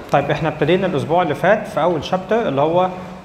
طيب احنا ابتدينا الاسبوع اللي فات في اول شابتر اللي هو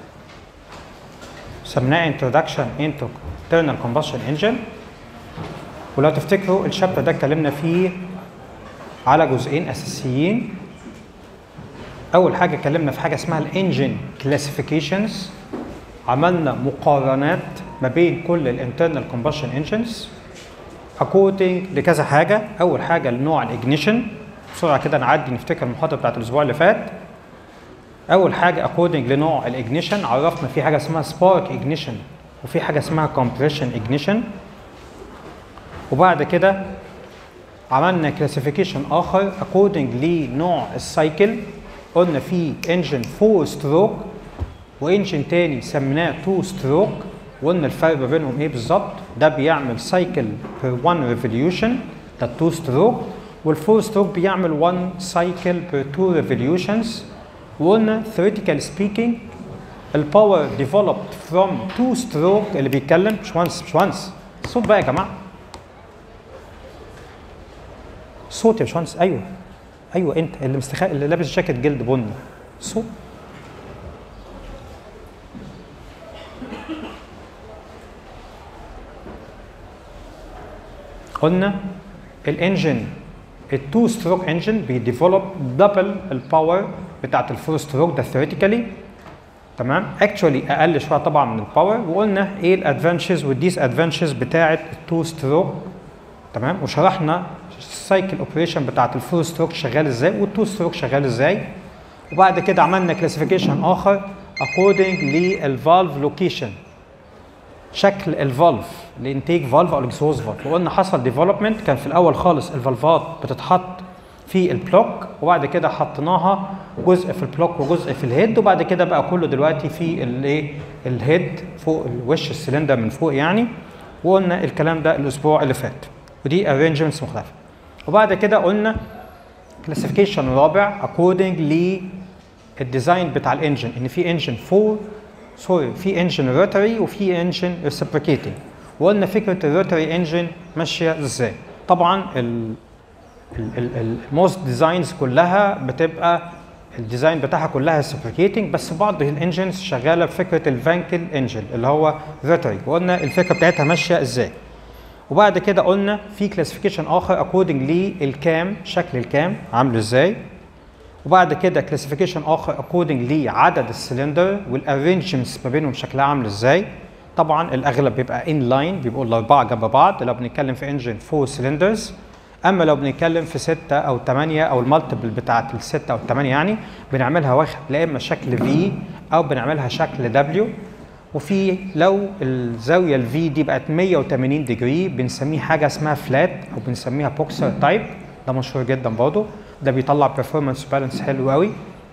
سميناه introduction into internal combustion engine ولو تفتكروا الشابتر ده اتكلمنا فيه على جزئين اساسيين اول حاجه اتكلمنا في حاجه اسمها الانجن كلاسيفيكيشنز عملنا مقارنات ما بين كل الانترنال كومبشن انجنز according لكذا حاجه اول حاجه لنوع الاجنيشن بسرعه كده نعدي نفتكر المحاضره بتاعت الاسبوع اللي فات اول حاجه according لنوع الاجنيشن عرفنا في حاجه اسمها سبارك اجنيشن وفي حاجه اسمها compression اجنيشن وبعد كده عملنا كلاسيفيكيشن اخر according لنوع السايكل قلنا في انجن 4 ستروك وانجن تاني سميناه 2 ستروك وقلنا الفرق ما بينهم ايه بالظبط ده بيعمل سايكل بير 1 ريفوليوشن ده 2 ستروك والفور ستروك بيعمل 1 سايكل بير 2 ريفوليوشنز وقلنا theoretically speaking الباور developed from 2 ستروك اللي بيتكلم مش وانس مش وانس صوت بقى يا جماعه صوت يا باشمهندس ايوه ايوه انت اللي مستخ... اللي لابس جاكيت جلد بني صوت قلنا الانجن التو ستروك انجن بيديفلوب دبل الباور بتاعت الفور ستروك ده ثيوريتيكالي تمام اكشولي اقل شويه طبعا من الباور وقلنا ايه الادفانتجز والديس ادفانتجز بتاعت التو ستروك تمام وشرحنا السايكل اوبريشن بتاعت الفور ستروك شغال ازاي والتو ستروك شغال ازاي وبعد كده عملنا كلاسيفيكيشن اخر according للفالف لوكيشن شكل الفالف لانتيك فالف او الاكسوز فالف وقلنا حصل ديفلوبمنت كان في الاول خالص الفالفات بتتحط في البلوك وبعد كده حطيناها جزء في البلوك وجزء في الهيد وبعد كده بقى كله دلوقتي في الايه الهيد فوق الوش السلندر من فوق يعني وقلنا الكلام ده الاسبوع اللي فات ودي ارينجمنتس مختلفه وبعد كده قلنا كلاسيفيكيشن رابع according للديزاين بتاع الانجن ان في انجن 4 سوري في انجن روتري وفي انجن ريسبريكيتنج وقلنا فكره الروتري انجن ماشيه ازاي طبعا الموست ديزاينز كلها بتبقى الديزاين بتاعها كلها ريسبريكيتنج بس بعض الانجنز شغاله بفكره الفانكل انجن اللي هو روتري وقلنا الفكره بتاعتها ماشيه ازاي وبعد كده قلنا في كلاسيفيكيشن اخر اكوردنج للكام شكل الكام عامل ازاي وبعد كده كلاسيفيكيشن اخر اكوردنج لعدد السلندر والارينجمنتس ما بينهم شكلها عامل ازاي طبعا الاغلب بيبقى ان لاين بيبقوا الاربعه جنب بعض لو بنتكلم في انجن 4 سلندرز اما لو بنتكلم في 6 او 8 او المالتيبل بتاعت الستة او الثمانية يعني بنعملها واخد لا اما شكل في او بنعملها شكل دبليو وفي لو الزاويه الفي دي بقت 180 ديجري بنسميه حاجه اسمها فلات او بنسميها بوكسر تايب ده مشهور جدا برضه ده بيطلع بيرفورمانس بالانس حلو قوي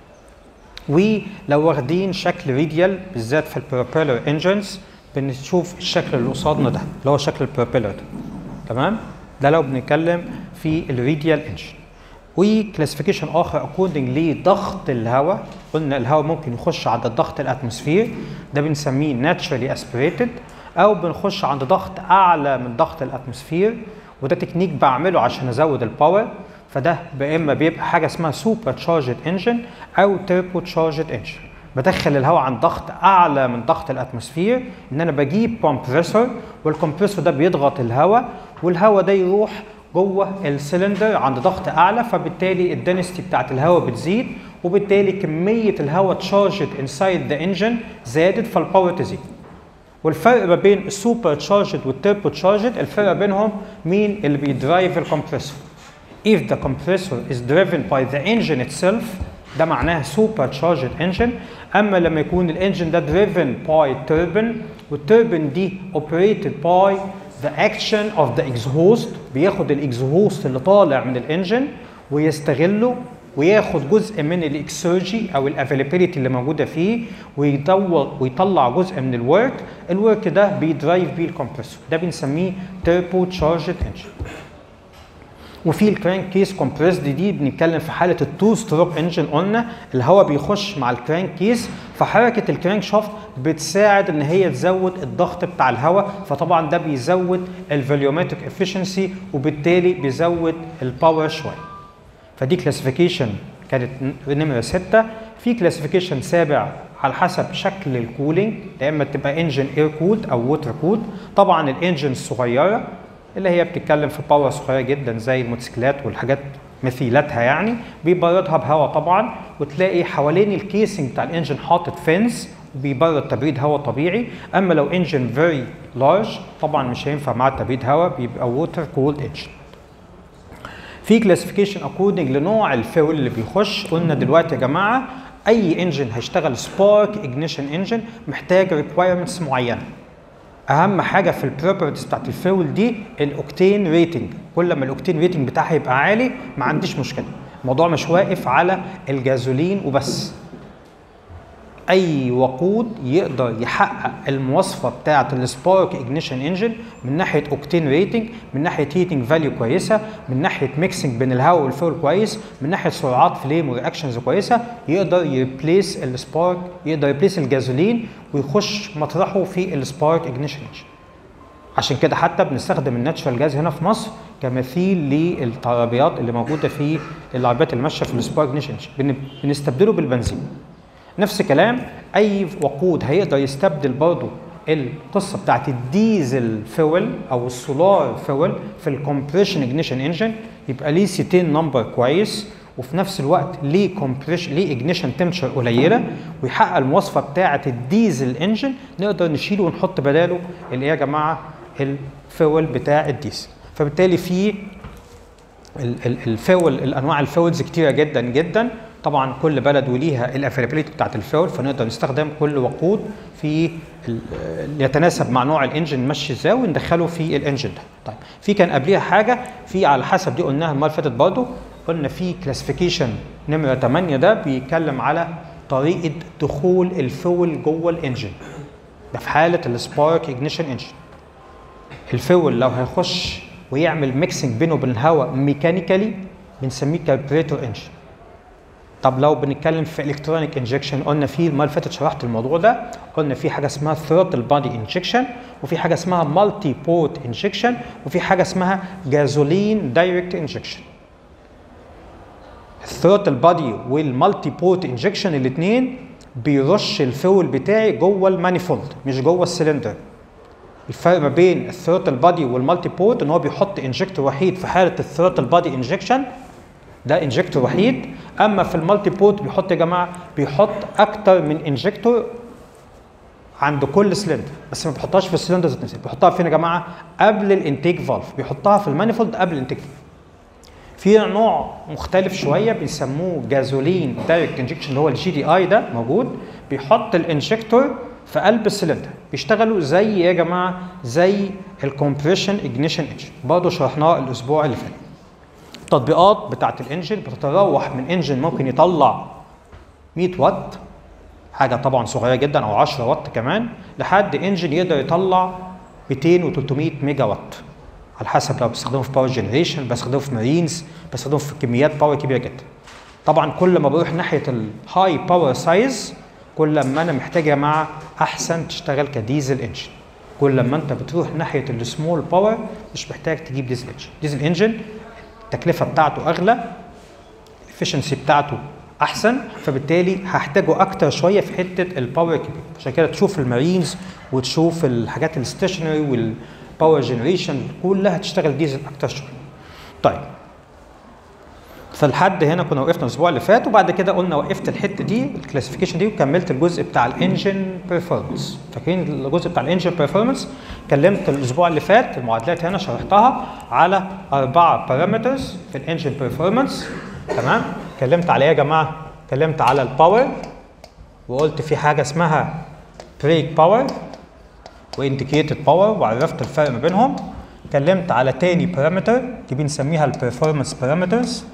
ولو واخدين شكل ريديال بالذات في البروبيلر انجنز بنشوف الشكل اللي قصادنا ده اللي هو شكل البروبيلر ده تمام ده لو بنتكلم في الريديال انجن وكلاسيفيكيشن اخر اكوردنج لضغط الهواء قلنا الهواء ممكن يخش عند الضغط الاتموسفير ده بنسميه ناتشرالي اسبريتد او بنخش عند ضغط اعلى من ضغط الاتموسفير وده تكنيك بعمله عشان ازود الباور فده يا اما بيبقى حاجه اسمها سوبر تشارجد انجن او تيربو تشارجد انجن بدخل الهواء عند ضغط اعلى من ضغط الاتموسفير ان انا بجيب كومبريسور والكمبريسور ده بيضغط الهواء والهواء ده يروح جوه السلندر عند ضغط اعلى فبالتالي الدنستي بتاعت الهواء بتزيد وبالتالي كميه الهواء تشارجد انسايد ذا انجن زادت فالباور تزيد والفرق ما بين السوبر تشارجد والتيربو تشارجد الفرق بينهم مين اللي بيدرايف الكمبريسور if the compressor is driven by the engine itself ده معناها super charged engine اما لما يكون الانجن ده driven by turbine والتوربين دي operated by the action of the exhaust بياخد الاكزهوست اللي طالع من الانجن ويستغله وياخد جزء من الاكسرجي او الافيلابيلتي اللي موجوده فيه ويدور ويطلع جزء من الورك الورك ده بيدرايف بيه الكمبريسور ده بنسميه تيربو تشارجد انجن وفي الكرانك كيس كومبريسد دي بنتكلم في حاله التو ستروك انجن قلنا الهواء بيخش مع الكرانك كيس فحركه الكرانك شافت بتساعد ان هي تزود الضغط بتاع الهواء فطبعا ده بيزود الفوليومتريك افشنسي وبالتالي بيزود الباور شويه فدي كلاسيفيكيشن كانت نمره 6 في كلاسيفيكيشن سابع على حسب شكل الكولينج يا اما تبقى انجن اير كولد او ووتر كولد طبعا الانجن الصغيره اللي هي بتتكلم في باور صغيره جدا زي الموتوسيكلات والحاجات مثيلاتها يعني بيبردها بهواء طبعا وتلاقي حوالين الكيسنج بتاع الانجن حاطط فينس بيبرد تبريد هواء طبيعي اما لو انجن فيري لارج طبعا مش هينفع معاه تبريد هواء بيبقى ووتر كولد انجن في كلاسيفيكيشن اكوردنج لنوع الفيول اللي بيخش قلنا دلوقتي يا جماعه اي انجن هيشتغل سبارك اجنيشن انجن محتاج ريكوايرمنتس معينه اهم حاجه في البروبرتيز بتاعت الفيول دي الاوكتين ريتنج كل ما الاوكتين ريتنج بتاعها يبقى عالي ما عنديش مشكله الموضوع مش واقف على الجازولين وبس اي وقود يقدر يحقق المواصفه بتاعه السبارك اجنيشن انجن من ناحيه اوكتين ريتنج من ناحيه هيتنج فاليو كويسه من ناحيه ميكسنج بين الهواء والفيول كويس من ناحيه سرعات فليم ورياكشنز كويسه يقدر يريبليس السبارك يقدر يريبليس الجازولين ويخش مطرحه في السبارك اجنيشن انجن عشان كده حتى بنستخدم الناتشرال جاز هنا في مصر كمثيل للعربيات اللي موجوده في العربيات اللي ماشيه في السبارك اجنيشن انجن بنستبدله بالبنزين نفس الكلام اي وقود هيقدر يستبدل برضه القصه بتاعت الديزل فيول او السولار فيول في الكومبريشن اجنيشن انجن يبقى ليه سيتين نمبر كويس وفي نفس الوقت ليه كومبريشن ليه اجنيشن تمشر قليله ويحقق المواصفه بتاعه الديزل انجن نقدر نشيله ونحط بداله اللي هي يا جماعه الفيول بتاع الديزل فبالتالي في الفيول الانواع الفيولز كتيره جدا جدا طبعا كل بلد وليها الافيلابيلتي بتاعت الفيول فنقدر نستخدم كل وقود في يتناسب مع نوع الانجن ماشي ازاي وندخله في الانجن ده طيب في كان قبليها حاجه في على حسب دي قلناها المره اللي فاتت برضه قلنا في كلاسيفيكيشن نمره 8 ده بيتكلم على طريقه دخول الفيول جوه الانجن ده في حاله السبارك اجنيشن انجن الفيول لو هيخش ويعمل ميكسنج بينه وبين الهواء ميكانيكالي بنسميه كاربريتور انجن طب لو بنتكلم في الكترونيك انجكشن قلنا في المره اللي فاتت شرحت الموضوع ده قلنا في حاجه اسمها ثروتل بادي انجكشن وفي حاجه اسمها مالتي بورت انجكشن وفي حاجه اسمها جازولين دايركت انجكشن الثروتل بادي والمالتي بورت انجكشن الاثنين بيرش الفول بتاعي جوه المانيفولد مش جوه السلندر الفرق ما بين الثروتل بادي والمالتي بورت ان هو بيحط انجكتور وحيد في حاله الثروتل بادي انجكشن ده انجكتور وحيد اما في المالتي بورت بيحط يا جماعه بيحط اكتر من انجكتور عند كل سلندر بس ما بيحطهاش في السلندر ذات نفسها بيحطها فين يا جماعه قبل الانتيك فالف بيحطها في المانيفولد قبل الانتيك فالف في نوع مختلف شويه بيسموه جازولين دايركت انجكشن اللي هو الجي دي اي ده موجود بيحط الانجكتور في قلب السلندر بيشتغلوا زي يا جماعه زي الكومبريشن اجنيشن انجن برضه شرحناه الاسبوع اللي فات التطبيقات بتاعت الانجن بتتراوح من انجن ممكن يطلع 100 واط حاجه طبعا صغيره جدا او 10 واط كمان لحد انجن يقدر يطلع 200 و 300 ميجا واط على حسب لو بستخدمه في باور جنريشن بستخدمه في مارينز بستخدمه في كميات باور كبيره جدا طبعا كل ما بروح ناحيه الهاي باور سايز كل ما انا محتاج يا جماعه احسن تشتغل كديزل انجن كل ما انت بتروح ناحيه السمول باور مش محتاج تجيب ديزل انجن ديزل انجن التكلفه بتاعته اغلى الافشنسي بتاعته احسن فبالتالي هحتاجه اكتر شويه في حته الباور كبير عشان كده تشوف المارينز وتشوف الحاجات الستيشنري والباور جنريشن كلها تشتغل ديزل اكتر شويه طيب فلحد هنا كنا وقفنا الاسبوع اللي فات وبعد كده قلنا وقفت الحته دي الكلاسيفيكيشن دي وكملت الجزء بتاع الانجن بيرفورمانس فاكرين الجزء بتاع الانجن بيرفورمانس كلمت الاسبوع اللي فات المعادلات هنا شرحتها على اربعه بارامترز في الانجن بيرفورمانس تمام اتكلمت على ايه يا جماعه اتكلمت على الباور وقلت في حاجه اسمها بريك باور وانديكيتد باور وعرفت الفرق ما بينهم اتكلمت على تاني بارامتر دي بنسميها البرفورمانس بارامترز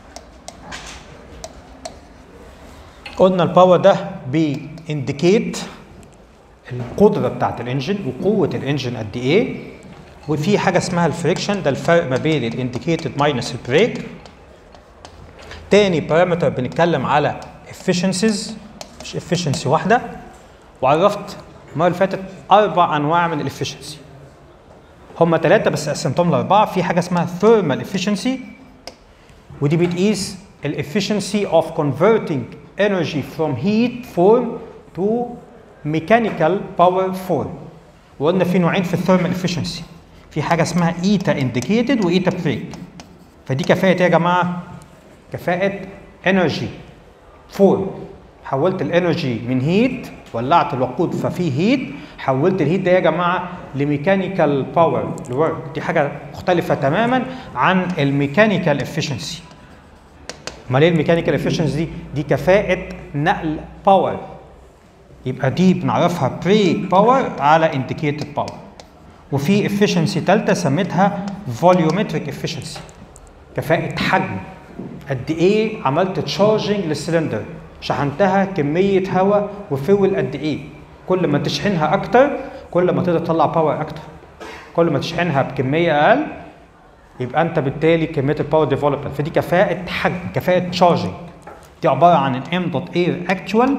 قلنا الباور ده بينديكيت القدره بتاعت الانجن وقوه الانجن قد ايه وفي حاجه اسمها الفريكشن ده الفرق ما بين الانديكيتد ماينس البريك تاني بارامتر بنتكلم على efficiencies مش efficiency واحده وعرفت المره اللي فاتت اربع انواع من الافشنسي هم ثلاثه بس قسمتهم لاربعه في حاجه اسمها ثيرمال efficiency ودي بتقيس الافشنسي of converting energy from heat form to mechanical power form وقلنا في نوعين في الثيرمال efficiency في حاجه اسمها ايتا انديكيتد وايتا بريك فدي كفاءه ايه يا جماعه كفاءه انرجي فورم حولت الانرجي من هيت ولعت الوقود ففي هيت حولت الهيت ده يا جماعه لميكانيكال باور لورك دي حاجه مختلفه تماما عن الميكانيكال افشنسي امال ايه الميكانيكال افشنسي دي دي كفاءه نقل باور يبقى دي بنعرفها بريك باور على انديكيتد باور وفي افشنسي ثالثه سميتها فوليومتريك افشنسي كفاءه حجم قد ايه عملت تشارجنج للسلندر شحنتها كميه هواء وفول قد ايه كل ما تشحنها اكتر كل ما تقدر تطلع باور اكتر كل ما تشحنها بكميه اقل يبقى انت بالتالي كميه الباور ديفلوبمنت فدي كفاءه حجم كفاءه تشارجنج دي عباره عن الام دوت اير اكتوال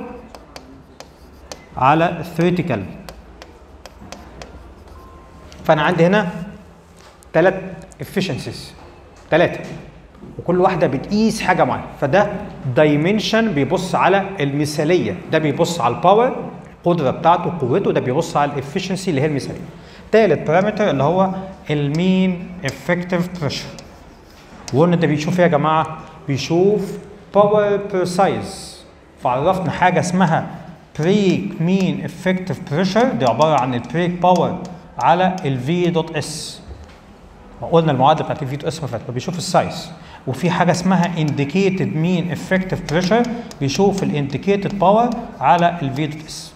على الثيوريتيكال فانا عندي هنا ثلاث افشنسيز ثلاثه وكل واحده بتقيس حاجه معينه فده دايمنشن بيبص على المثاليه ده بيبص على الباور القدره بتاعته قوته ده بيبص على الافشنسي اللي هي المثاليه ثالث بارامتر اللي هو المين افكتيف بريشر وقلنا ده بيشوف ايه يا جماعه بيشوف باور بير سايز فعرفنا حاجه اسمها بريك مين افكتيف بريشر دي عباره عن البريك باور على الفي دوت اس قلنا المعادله بتاعت الفي دوت اس فات بيشوف السايز وفي حاجه اسمها انديكيتد مين افكتيف بريشر بيشوف الانديكيتد باور على الفي دوت اس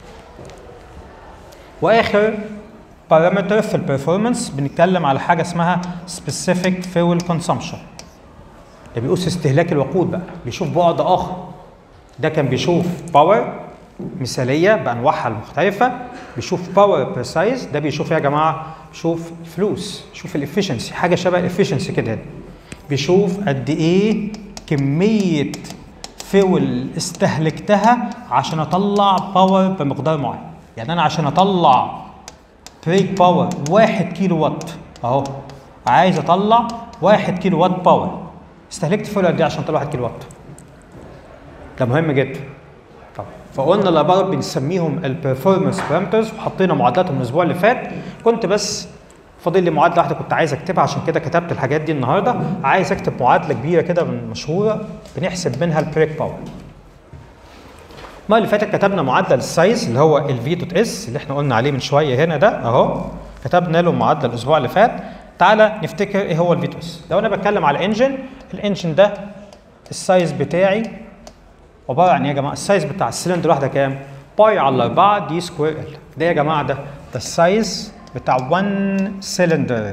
واخر بارامتر في البرفورمانس بنتكلم على حاجه اسمها سبيسيفيك فيول كونسومشن ده بيقيس استهلاك الوقود بقى بيشوف بعد اخر ده كان بيشوف باور مثاليه بانواعها المختلفه بيشوف باور بير سايز ده بيشوف يا جماعه بيشوف فلوس بيشوف الافشنسي حاجه شبه الافشنسي كده بيشوف قد ايه كميه فيول استهلكتها عشان اطلع باور بمقدار معين يعني انا عشان اطلع بريك باور 1 كيلو وات اهو عايز اطلع 1 كيلو وات باور استهلكت فيول قد ايه عشان اطلع 1 كيلو وات ده مهم جدا طب فقلنا العباره بنسميهم البرفورمانس بارامترز وحطينا معادلاتهم الاسبوع اللي فات كنت بس فاضل لي معادله واحده كنت عايز اكتبها عشان كده كتبت الحاجات دي النهارده عايز اكتب معادله كبيره كده مشهوره بنحسب منها البريك باور المره اللي فاتت كتبنا معادله للسايز اللي هو الفي دوت اس اللي احنا قلنا عليه من شويه هنا ده اهو كتبنا له معادله الاسبوع اللي فات تعالى نفتكر ايه هو الفي دوت اس لو انا بتكلم على انجن الانجن ده السايز بتاعي عباره عن ايه يا جماعه السايز بتاع السلندر واحده كام باي على 4 دي سكوير ال ده يا جماعه ده ده السايز بتاع 1 سلندر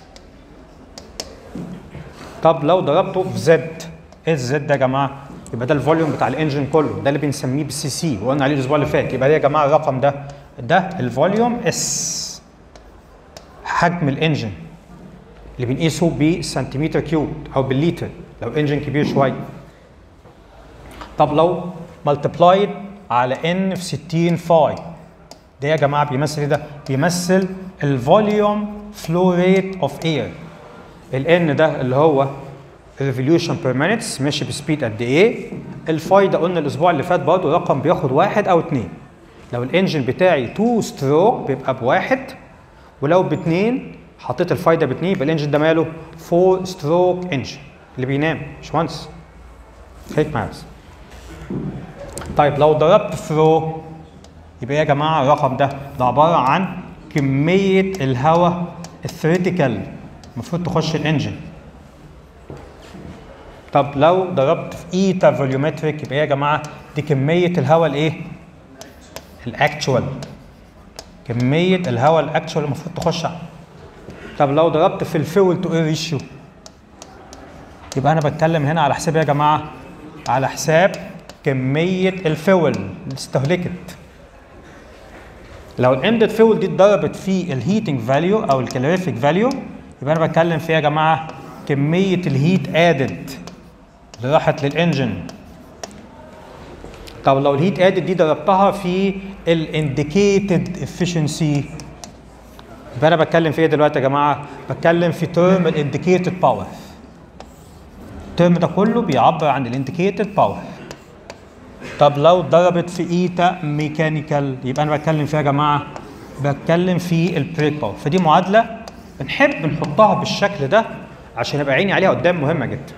طب لو ضربته في زد ايه الزد ده يا جماعه يبقى ده الفوليوم بتاع الانجن كله ده اللي بنسميه بالسي سي وقلنا عليه الاسبوع اللي فات يبقى ده يا جماعه الرقم ده ده الفوليوم اس حجم الانجن اللي بنقيسه بالسنتيمتر كيوب او بالليتر لو انجن كبير شويه طب لو ملتبلايد على ان في 60 فاي ده يا جماعه بيمثل ايه ده؟ بيمثل الفوليوم فلو ريت اوف اير الان ده اللي هو ريفوليوشن بير مينتس ماشي بسبيد قد ايه؟ الفاي ده قلنا الاسبوع اللي فات برضه رقم بياخد واحد او اتنين لو الانجن بتاعي 2 ستروك بيبقى بواحد ولو باتنين حطيت الفاي ده باتنين يبقى الانجن ده ماله 4 ستروك انجن اللي بينام مش وانس هيك ماوس طيب لو ضربت ثرو يبقى يا جماعه الرقم ده ده عباره عن كميه الهواء الثريتيكال المفروض تخش الانجن طب لو ضربت في ايتا فوليومتريك يبقى يا جماعه دي كميه الهواء الايه؟ الاكتشوال كميه الهواء الاكتشوال المفروض تخش طب لو ضربت في الفيول تو اير ريشيو يبقى انا بتكلم هنا على حساب يا جماعه على حساب كميه الفيول اللي استهلكت لو الامدد فيول دي اتضربت في الهيتنج فاليو او الكالوريفيك فاليو يبقى انا بتكلم فيها يا جماعه كميه الهيت ادد اللي راحت للانجن طب لو الهيت ادد دي ضربتها في الانديكيتد افشنسي يبقى انا بتكلم في ايه دلوقتي يا جماعه بتكلم في ترم الانديكيتد باور الترم ده كله بيعبر عن الانديكيتد باور طب لو ضربت في ايتا ميكانيكال يبقى انا بتكلم فيها يا جماعه بتكلم في البريك باور فدي معادله بنحب نحطها بالشكل ده عشان يبقى عيني عليها قدام مهمه جدا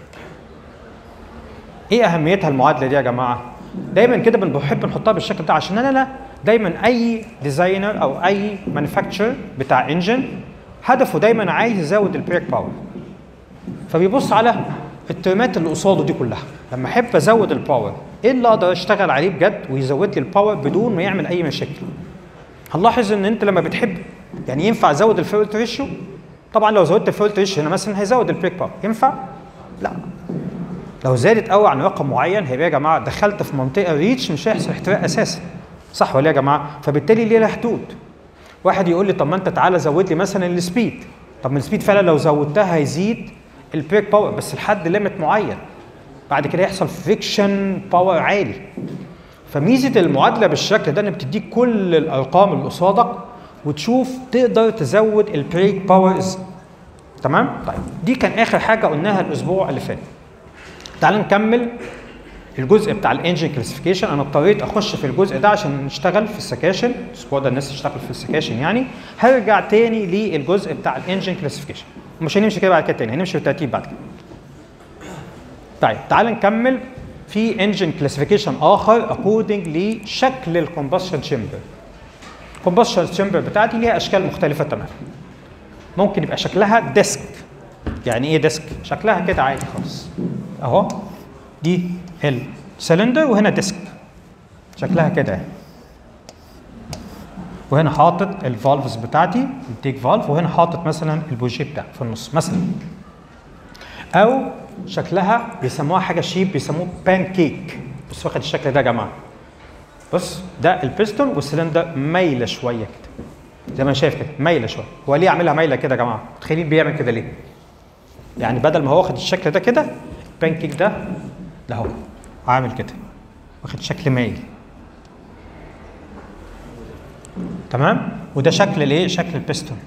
ايه اهميتها المعادله دي يا جماعه دايما كده بنحب نحطها بالشكل ده عشان انا لا دايما اي ديزاينر او اي مانيفاكتشر بتاع انجن هدفه دايما عايز يزود البريك باور فبيبص على الترمات اللي قصاده دي كلها لما احب ازود الباور ايه اللي اقدر اشتغل عليه بجد ويزود لي الباور بدون ما يعمل اي مشاكل هنلاحظ ان انت لما بتحب يعني ينفع ازود الفيولت ريشيو طبعا لو زودت الفيولت ريشيو هنا مثلا هيزود البريك باور ينفع لا لو زادت قوي عن رقم معين هيبقى يا جماعه دخلت في منطقه ريتش مش هيحصل احتراق اساسا صح ولا يا جماعه فبالتالي ليه لها حدود واحد يقول لي طب ما انت تعالى زود لي مثلا السبيد طب ما السبيد فعلا لو زودتها هيزيد البريك باور بس لحد ليميت معين بعد كده يحصل فريكشن باور عالي فميزه المعادله بالشكل ده ان بتديك كل الارقام اللي قصادك وتشوف تقدر تزود البريك باور ازاي تمام طيب دي كان اخر حاجه قلناها الاسبوع اللي فات تعال نكمل الجزء بتاع الانجن كلاسيفيكيشن انا اضطريت اخش في الجزء ده عشان نشتغل في السكاشن الاسبوع ده الناس تشتغل في السكاشن يعني هرجع تاني للجزء بتاع الانجن كلاسيفيكيشن مش هنمشي كده بعد كده تاني هنمشي بالترتيب بعد كده طيب تعال نكمل في انجن كلاسيفيكيشن اخر اكوردنج لشكل الكومبشن تشامبر الكومبشن تشامبر بتاعتي ليها اشكال مختلفه تماما ممكن يبقى شكلها ديسك يعني ايه ديسك شكلها كده عادي خالص اهو دي السلندر وهنا ديسك شكلها كده يعني وهنا حاطط الفالفز بتاعتي التيك فالف وهنا حاطط مثلا البوجيه بتاعي في النص مثلا او شكلها بيسموها حاجه شيب بيسموه بان كيك بص واخد الشكل ده يا جماعه بص ده البيستون والسلندر مايله شويه كده زي ما انا شايف كده مايله شويه هو ليه عاملها مايله كده يا جماعه متخيلين بيعمل كده ليه يعني بدل ما هو واخد الشكل ده كده البان كيك ده ده هو عامل كده واخد شكل مايل تمام وده شكل الايه شكل البيستون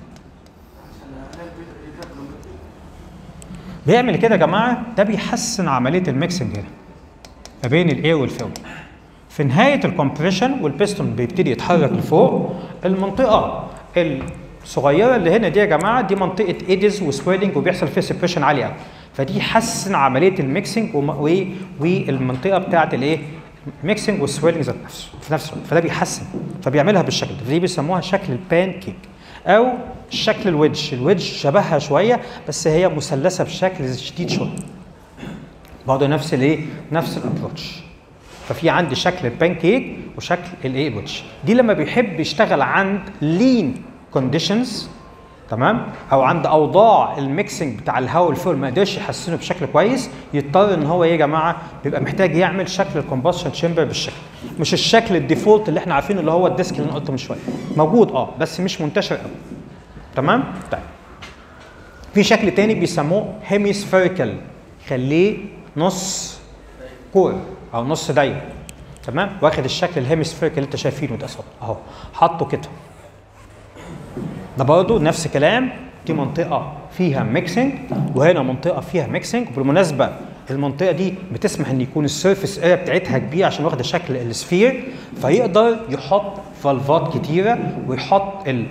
بيعمل كده يا جماعه ده بيحسن عمليه الميكسنج هنا ما بين الايه والفيول في نهايه الكومبريشن والبيستون بيبتدي يتحرك لفوق المنطقه الصغيره اللي هنا دي يا جماعه دي منطقه ايدز وسويلنج وبيحصل فيها سبريشن عالي قوي فدي يحسن عمليه الميكسنج والمنطقه بتاعه الايه الميكسنج والسويلنج ذات نفسه في نفس الوقت فده بيحسن فبيعملها بالشكل ده فدي بيسموها شكل البان كيك او شكل الويدج الويدج شبهها شويه بس هي مثلثه بشكل شديد شويه برضه نفس الايه نفس الابروتش ففي عندي شكل البان كيك وشكل الايه الويدج دي لما بيحب يشتغل عند لين كونديشنز تمام او عند اوضاع الميكسنج بتاع الهواء والفول ما قدرش يحسنه بشكل كويس يضطر ان هو ايه يا جماعه بيبقى محتاج يعمل شكل الكومبشن تشامبر بالشكل مش الشكل الديفولت اللي احنا عارفينه اللي هو الديسك اللي انا قلته من شويه موجود اه بس مش منتشر قوي تمام طيب في شكل تاني بيسموه هيميسفيريكال خليه نص كور او نص دايره تمام واخد الشكل الهيميسفيريكال اللي انت شايفينه ده اهو حاطه كده ده برضه نفس كلام دي منطقه فيها ميكسنج وهنا منطقه فيها ميكسنج وبالمناسبه المنطقه دي بتسمح ان يكون السيرفيس اريا بتاعتها كبيره عشان واخده شكل السفير فيقدر يحط فالفات كتيره ويحط ال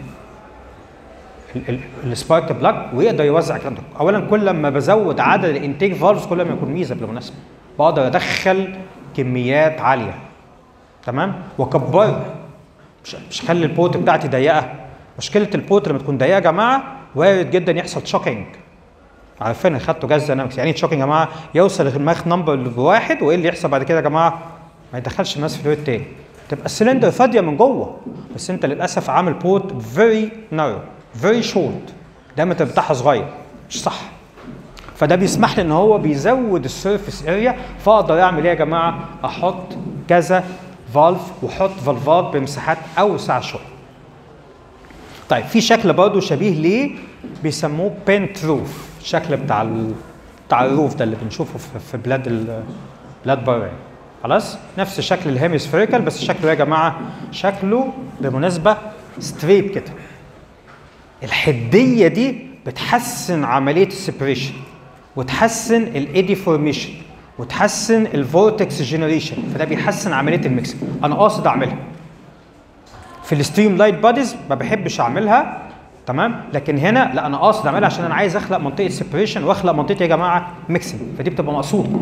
السبارك بلاج ويقدر يوزع الكلام ده اولا كل ما بزود عدد الانتيك فالفز كل ما يكون ميزه بالمناسبه بقدر ادخل كميات عاليه تمام واكبرها مش مش اخلي البوت بتاعتي ضيقه مشكله البوت لما تكون ضيقه يا جماعه وارد جدا يحصل تشوكينج عارفين خدتوا جاز داينامكس يعني ايه تشوكينج يا جماعه يوصل الماخ نمبر لواحد وايه اللي يحصل بعد كده يا جماعه ما يدخلش الناس في الويت تاني تبقى السلندر فاضيه من جوه بس انت للاسف عامل بوت فيري نارو فيري شورت دايما بتاعها صغير مش صح فده بيسمح لي ان هو بيزود السيرفيس اريا فاقدر اعمل ايه يا جماعه احط كذا فالف واحط فالفات بمساحات اوسع شويه طيب في شكل برضه شبيه ليه بيسموه بنت روف الشكل بتاع ال... بتاع الروف ده اللي بنشوفه في, في بلاد ال... بلاد بره يعني. خلاص نفس شكل الهيميسفيريكال بس شكله يا جماعه شكله بالمناسبه ستريب كده الحديه دي بتحسن عمليه السبريشن وتحسن الايدي فورميشن وتحسن الفورتكس جنريشن فده بيحسن عمليه الميكسنج انا قاصد اعملها في الستريم لايت باديز ما بحبش اعملها تمام لكن هنا لا انا قاصد اعملها عشان انا عايز اخلق منطقه سيبريشن واخلق منطقه يا جماعه ميكسنج فدي بتبقى مقصوده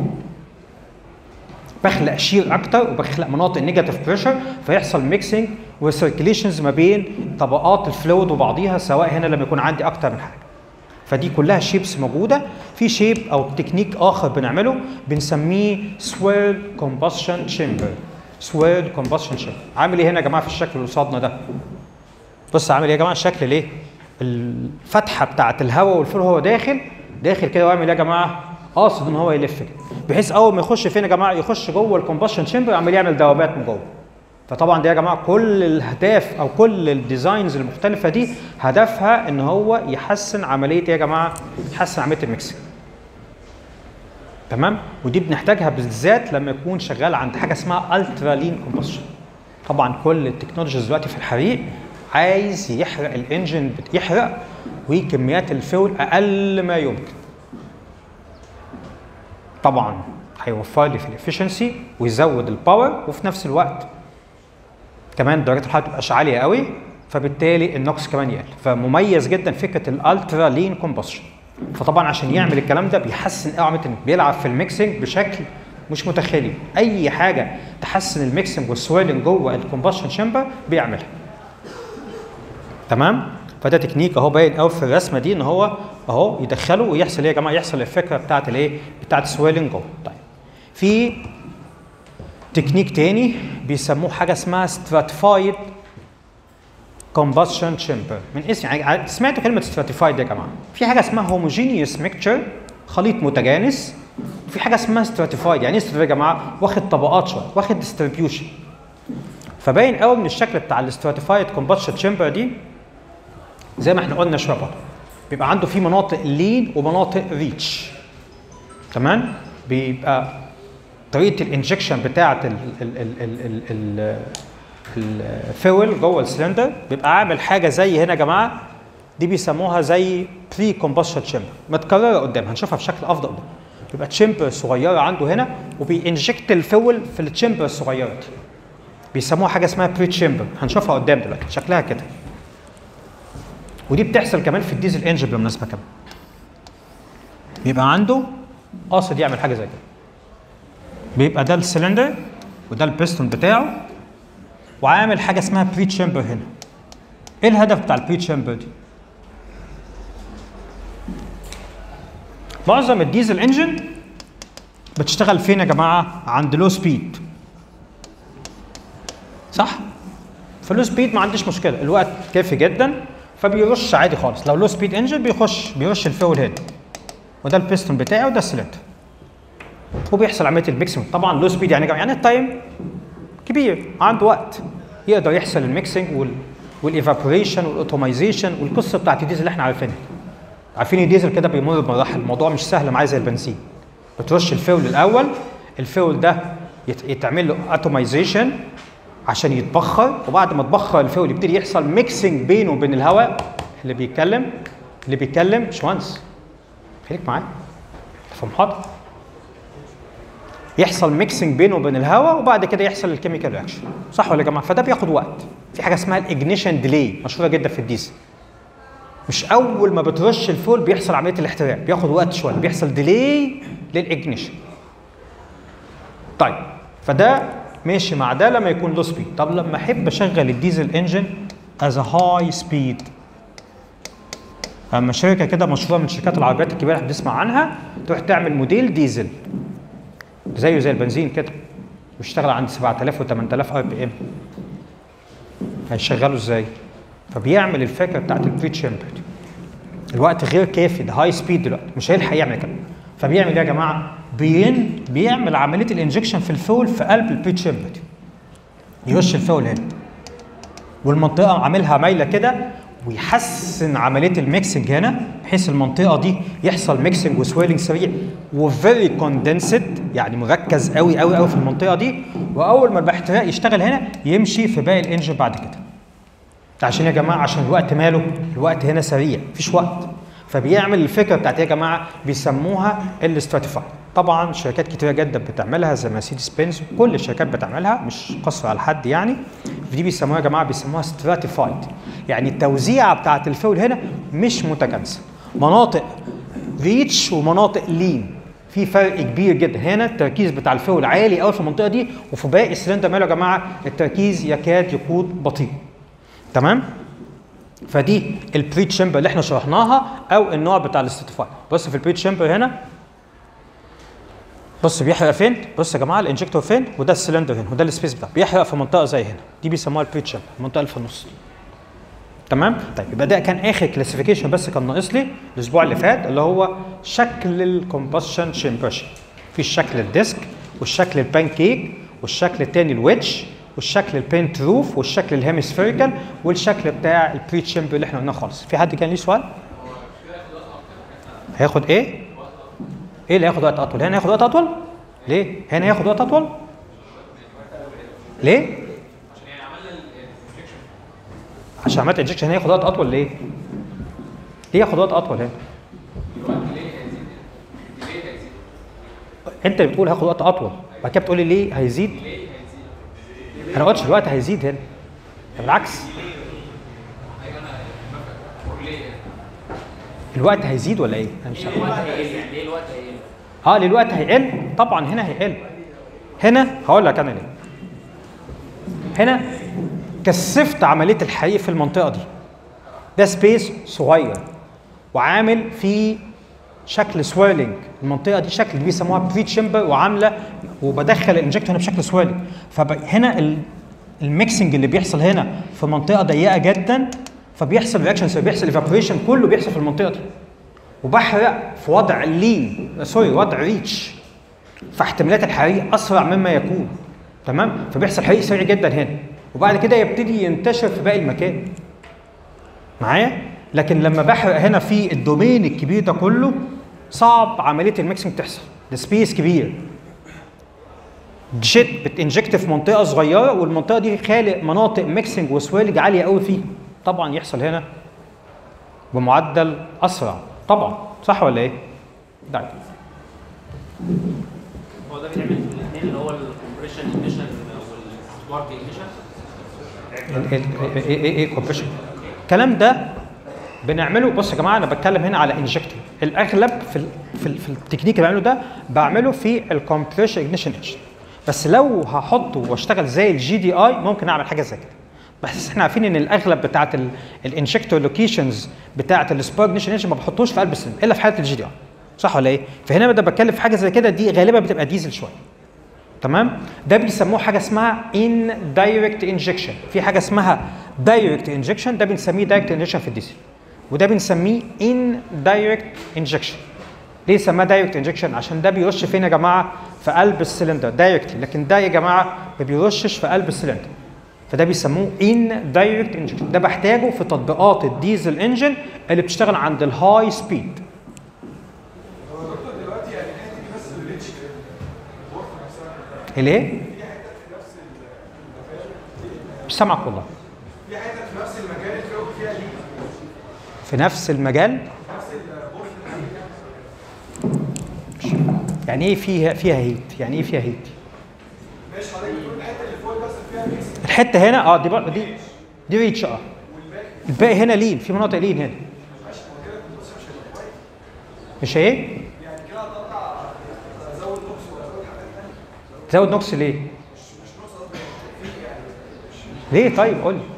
بخلق شير اكتر وبخلق مناطق نيجاتيف بريشر فيحصل ميكسنج وسيركيليشنز ما بين طبقات الفلويد وبعضيها سواء هنا لما يكون عندي اكتر من حاجه فدي كلها شيبس موجوده في شيب او تكنيك اخر بنعمله بنسميه سويل كومبشن تشامبر سويل كومبشن تشامبر عامل ايه هنا يا جماعه في الشكل اللي قصادنا ده بص عامل ايه يا جماعه الشكل ليه الفتحه بتاعه الهواء والفلو هو داخل داخل كده ويعمل ايه يا جماعه قاصد ان هو يلف كده بحيث اول ما يخش فين يا جماعه يخش جوه الكومبشن تشامبر يعمل يعمل دوامات من جوه فطبعا دي يا جماعه كل الاهداف او كل الديزاينز المختلفه دي هدفها ان هو يحسن عمليه ايه يا جماعه يحسن عمليه الميكسنج تمام ودي بنحتاجها بالذات لما يكون شغال عند حاجه اسمها الترا لين كومبشن طبعا كل التكنولوجيز دلوقتي في الحريق عايز يحرق الانجن يحرق وكميات الفول اقل ما يمكن طبعا هيوفر لي في الافشنسي ويزود الباور وفي نفس الوقت كمان درجات الحراره ما تبقاش عاليه قوي فبالتالي النوكس كمان يقل فمميز جدا فكره الالترا لين كومبشن فطبعا عشان يعمل الكلام ده بيحسن قوي عمليه بيلعب في الميكسنج بشكل مش متخيلين اي حاجه تحسن الميكسنج والسويلنج جوه الكومبشن شامبر بيعملها تمام فده تكنيك اهو باين قوي في الرسمه دي ان هو اهو يدخله ويحصل ايه يا جماعه يحصل الفكره بتاعت الايه بتاعت السويلنج جوه طيب في تكنيك تاني بيسموه حاجه اسمها stratified combustion chamber من اسم يعني سمعتوا كلمه stratified يا جماعه في حاجه اسمها homogeneous mixture خليط متجانس وفي حاجه اسمها stratified يعني ايه stratified يا جماعه واخد طبقات شويه واخد distribution فباين قوي من الشكل بتاع الاستراتيفايد كومبشن تشامبر دي زي ما احنا قلنا شويه برضه بيبقى عنده في مناطق لين ومناطق ريتش تمام بيبقى طريقه الانجكشن بتاعه ال ال ال ال ال ال الفويل جوه السلندر بيبقى عامل حاجه زي هنا يا جماعه دي بيسموها زي بري كومبشن تشامبر متكرره قدام هنشوفها بشكل افضل قدام بيبقى تشامبر صغيره عنده هنا وبينجكت الفويل في التشامبر الصغيره دي بيسموها حاجه اسمها بري تشامبر هنشوفها قدام دلوقتي شكلها كده ودي بتحصل كمان في الديزل انجن بالمناسبه كمان بيبقى عنده قاصد يعمل حاجه زي كده بيبقى ده السلندر وده البيستون بتاعه وعامل حاجه اسمها بري تشامبر هنا ايه الهدف بتاع البري تشامبر دي معظم الديزل انجن بتشتغل فين يا جماعه عند لو سبيد صح فلو سبيد ما عنديش مشكله الوقت كافي جدا فبيرش عادي خالص لو لو سبيد انجن بيخش بيرش الفول هنا وده البيستون بتاعي وده السلندر وبيحصل عمليه الميكسنج طبعا لو سبيد يعني يعني التايم كبير عنده وقت يقدر يحصل الميكسنج وال والايفابوريشن والاوتومايزيشن والقصه بتاعت الديزل اللي احنا عارفينها عارفين الديزل كده بيمر بمراحل الموضوع مش سهل معاه زي البنزين بترش الفول الاول الفول ده يت- يتعمل له اتومايزيشن عشان يتبخر وبعد ما تبخر الفول يبتدي يحصل ميكسنج بينه وبين الهواء اللي بيتكلم اللي بيتكلم باشمهندس خليك معايا تفهم حاضر يحصل ميكسنج بينه وبين الهواء وبعد كده يحصل الكيميكال رياكشن صح ولا يا جماعه فده بياخد وقت في حاجه اسمها الاجنيشن ديلي مشهوره جدا في الديزل مش اول ما بترش الفول بيحصل عمليه الاحتراق بياخد وقت شويه بيحصل ديلي للاجنيشن طيب فده ماشي مع ده لما يكون لو سبيد طب لما احب اشغل الديزل انجن از هاي سبيد اما شركه كده مشهوره من شركات العربيات الكبيره اللي بنسمع عنها تروح تعمل موديل ديزل زيه زي البنزين كده ويشتغل عند 7000 و8000 ار بي ام هيشغله ازاي؟ فبيعمل الفكره بتاعت البري تشامبر دي الوقت غير كافي ده هاي سبيد دلوقتي مش هيلحق يعمل كده فبيعمل ايه يا جماعه؟ بين بيعمل عمليه الانجكشن في الفول في قلب البري تشامبر دي يرش الفول هنا والمنطقه عاملها مايله كده ويحسن عمليه الميكسنج هنا بحيث المنطقه دي يحصل ميكسنج وسويلنج سريع وفيري كوندنسد يعني مركز قوي قوي قوي في المنطقه دي واول ما الاحتراق يشتغل هنا يمشي في باقي الانجن بعد كده عشان يا جماعه عشان الوقت ماله الوقت هنا سريع مفيش وقت فبيعمل الفكره بتاعت ايه يا جماعه بيسموها الاستراتيفاي طبعا شركات كتيره جدا بتعملها زي مرسيدس بنز كل الشركات بتعملها مش قصر على حد يعني دي بيسموها يا جماعه بيسموها ستراتيفايد يعني التوزيعه بتاعت الفول هنا مش متجانسه مناطق ريتش ومناطق لين في فرق كبير جدا هنا التركيز بتاع الفول عالي قوي في المنطقه دي وفي باقي السلندر ماله يا جماعه التركيز يكاد يكون بطيء تمام فدي البري تشامبر اللي احنا شرحناها او النوع بتاع الاستيتيفاي بص في البري تشامبر هنا بص بيحرق فين بص يا جماعه الانجكتور فين وده السلندر هنا وده السبيس بتاعه بيحرق في منطقه زي هنا دي بيسموها البري تشامبر المنطقه اللي في النص تمام طيب يبقى ده كان اخر كلاسيفيكيشن بس كان ناقص لي الاسبوع اللي فات اللي هو شكل الكومبشن شامبرشن في الشكل الديسك والشكل البانكيك والشكل الثاني الويدج والشكل البينت روف والشكل الهيمسفيريكال والشكل بتاع البري تشامبر اللي احنا قلناه خالص في حد كان ليه سؤال هياخد ايه ايه اللي هياخد وقت اطول هنا هياخد وقت اطول ليه هنا هياخد وقت اطول ليه عشان عملت انجكشن هياخد وقت اطول ليه ليه ياخد وقت اطول هنا انت بتقول هاخد وقت اطول بعد كده بتقولي ليه هيزيد انا قلتش الوقت هيزيد هنا بالعكس الوقت هيزيد ولا ايه؟ انا مش ليه الوقت هيقل يعني ليه الوقت هيقل اه ليه الوقت هيقل؟ طبعا هنا هيقل هنا هقول لك انا ليه هنا كثفت عمليه الحريق في المنطقه دي ده سبيس صغير وعامل فيه شكل سويرلينج المنطقه دي شكل بيسموها بري تشامبر وعامله وبدخل الانجكتور هنا بشكل سويرلينج فهنا الميكسنج اللي بيحصل هنا في منطقه ضيقه جدا فبيحصل رياكشن بيحصل ايفابوريشن كله بيحصل في المنطقه دي وبحرق في وضع لين سوري وضع ريتش فاحتمالات الحريق اسرع مما يكون تمام فبيحصل حريق سريع جدا هنا وبعد كده يبتدي ينتشر في باقي المكان معايا لكن لما بحرق هنا في الدومين الكبير ده كله صعب عمليه الميكسنج تحصل ده سبيس كبير جيت بتنجكت في منطقه صغيره والمنطقه دي خالق مناطق ميكسنج وسويلج عاليه قوي فيه طبعا يحصل هنا بمعدل اسرع طبعا صح ولا ايه؟ ده هو ده بيتعمل في الاثنين اللي هو الكومبريشن ايميشن والسبارك ايميشن ايه ايه ايه كومبريشن الكلام ده بنعمله بص يا جماعه انا بتكلم هنا على انجكتور الاغلب في ال في, ال في التكنيك اللي بعمله ده بعمله في الكومبريشن اجنيشن انجن بس لو هحطه واشتغل زي الجي دي اي ممكن اعمل حاجه زي كده بس احنا عارفين ان الاغلب بتاعت الانجكتور لوكيشنز بتاعت السبارك اجنيشن انجن ما بحطوش في قلب السن الا في حاله الجي دي اي صح ولا ايه؟ فهنا بدأ بتكلم في حاجه زي كده دي غالبا بتبقى ديزل شويه تمام ده بيسموه حاجه اسمها ان دايركت انجكشن في حاجه اسمها دايركت انجكشن ده بنسميه دايركت انجكشن في الديزل وده بنسميه ان دايركت انجكشن ليه سماه دايركت انجكشن عشان ده بيرش فين يا جماعه في قلب السلندر دايركتلي لكن ده يا جماعه ما بيرشش في قلب السلندر فده بيسموه ان دايركت انجكشن ده بحتاجه في تطبيقات الديزل انجن اللي بتشتغل عند الهاي سبيد الايه؟ مش سامعك والله في حته في نفس المكان الفوق فيها ليه في نفس المجال يعني ايه فيها فيها هيت يعني ايه فيها هيت ماشي حضرتك بتقول الحته اللي فوق بس فيها ميكس الحته هنا اه دي بقى دي دي ريتش اه الباقي هنا لين في مناطق لين هنا مش ايه يعني كده هطلع ازود نقص وازود حاجات ثانيه تزود نقص ليه ليه طيب قول لي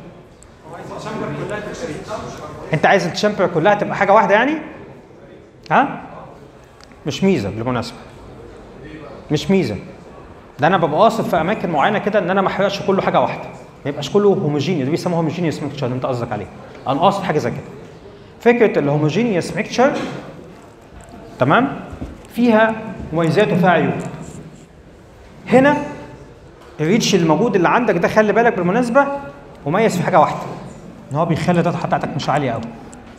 انت عايز الشامبر كلها تبقى حاجه واحده يعني ها مش ميزه بالمناسبه مش ميزه ده انا ببقى قاصد في اماكن معينه كده ان انا ما احرقش كله حاجه واحده ما يبقاش كله هوموجينيوس ده بيسموه هوموجينيوس ميكتشر اللي انت قصدك عليه انا قاصد حاجه زي كده فكره الهوموجينيوس ميكتشر تمام فيها مميزات وفيها عيوب هنا الريتش الموجود اللي عندك ده خلي بالك بالمناسبه مميز في حاجه واحده ان هو بيخلي الداتا بتاعتك مش عاليه قوي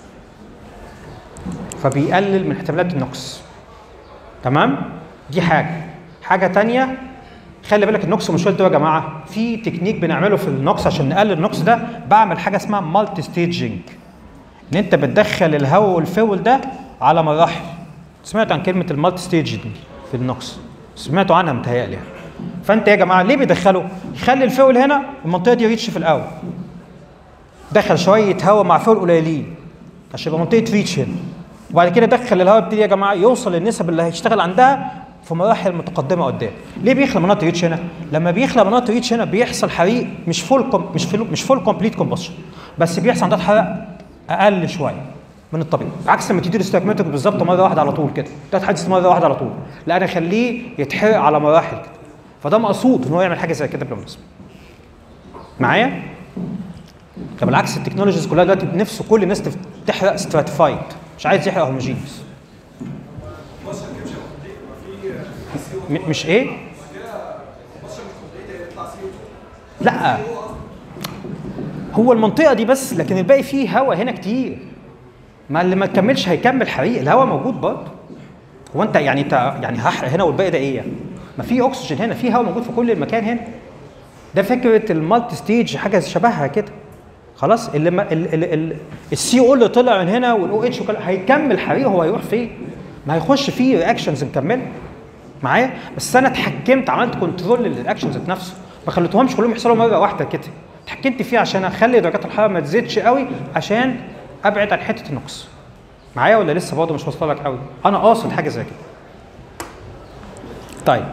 فبيقلل من احتمالات النقص تمام دي حاجه حاجه تانية خلي بالك النقص مش ده يا جماعه في تكنيك بنعمله في النقص عشان نقلل النقص ده بعمل حاجه اسمها مالتي ستيجنج ان انت بتدخل الهواء والفول ده على مراحل سمعت عن كلمه المالتي ستيج دي في النقص سمعتوا عنها متهيألي يعني فانت يا جماعه ليه بيدخلوا يخلي الفول هنا المنطقه دي ريتش في الاول دخل شويه هواء مع فول قليلين عشان يبقى منطقه ريتش هنا وبعد كده دخل الهواء يبتدي يا جماعه يوصل للنسب اللي هيشتغل عندها في مراحل متقدمه قدام ليه بيخلق مناطق ريتش هنا لما بيخلق مناطق ريتش هنا بيحصل حريق مش فول كوم مش فول مش فول كومبليت كومبشن بس بيحصل عندها حرق اقل شويه من الطبيعي عكس لما تدي الاستراكمنتك بالظبط مره واحده على طول كده ده حادث مره واحده على طول لا انا اخليه يتحرق على مراحل كده فده مقصود ان هو يعمل حاجه زي كده بالمناسبه معايا ده بالعكس التكنولوجيز كلها دلوقتي بنفسه كل الناس تف- تحرق ستراتيفايد مش عايز يحرق هوموجينيوس مصر كده مش هتديك ما في سي او م- مش ايه مصر مش هتديك يطلع سي او لا هو المنطقه دي بس لكن الباقي فيه هواء هنا كتير ما اللي ما كملش هيكمل حريق الهواء موجود برضه هو انت يعني انت يعني هحرق هنا والباقي ده ايه يعني ما في اكسجين هنا في هواء موجود في كل المكان هنا ده فكره المالتي ستيج حاجه شبهها كده خلاص اللي ما ال ال ال السي او اللي طلع من هنا والاو اتش هيكمل حريق هو هيروح فين؟ ما هيخش فيه رياكشنز مكمله معايا بس انا اتحكمت عملت كنترول للرياكشنز ذات نفسه ما خليتهمش كلهم يحصلوا مره واحده كده اتحكمت فيه عشان اخلي درجات الحراره ما تزيدش قوي عشان ابعد عن حته النقص معايا ولا لسه برضه مش واصله لك قوي انا قاصد حاجه زي كده طيب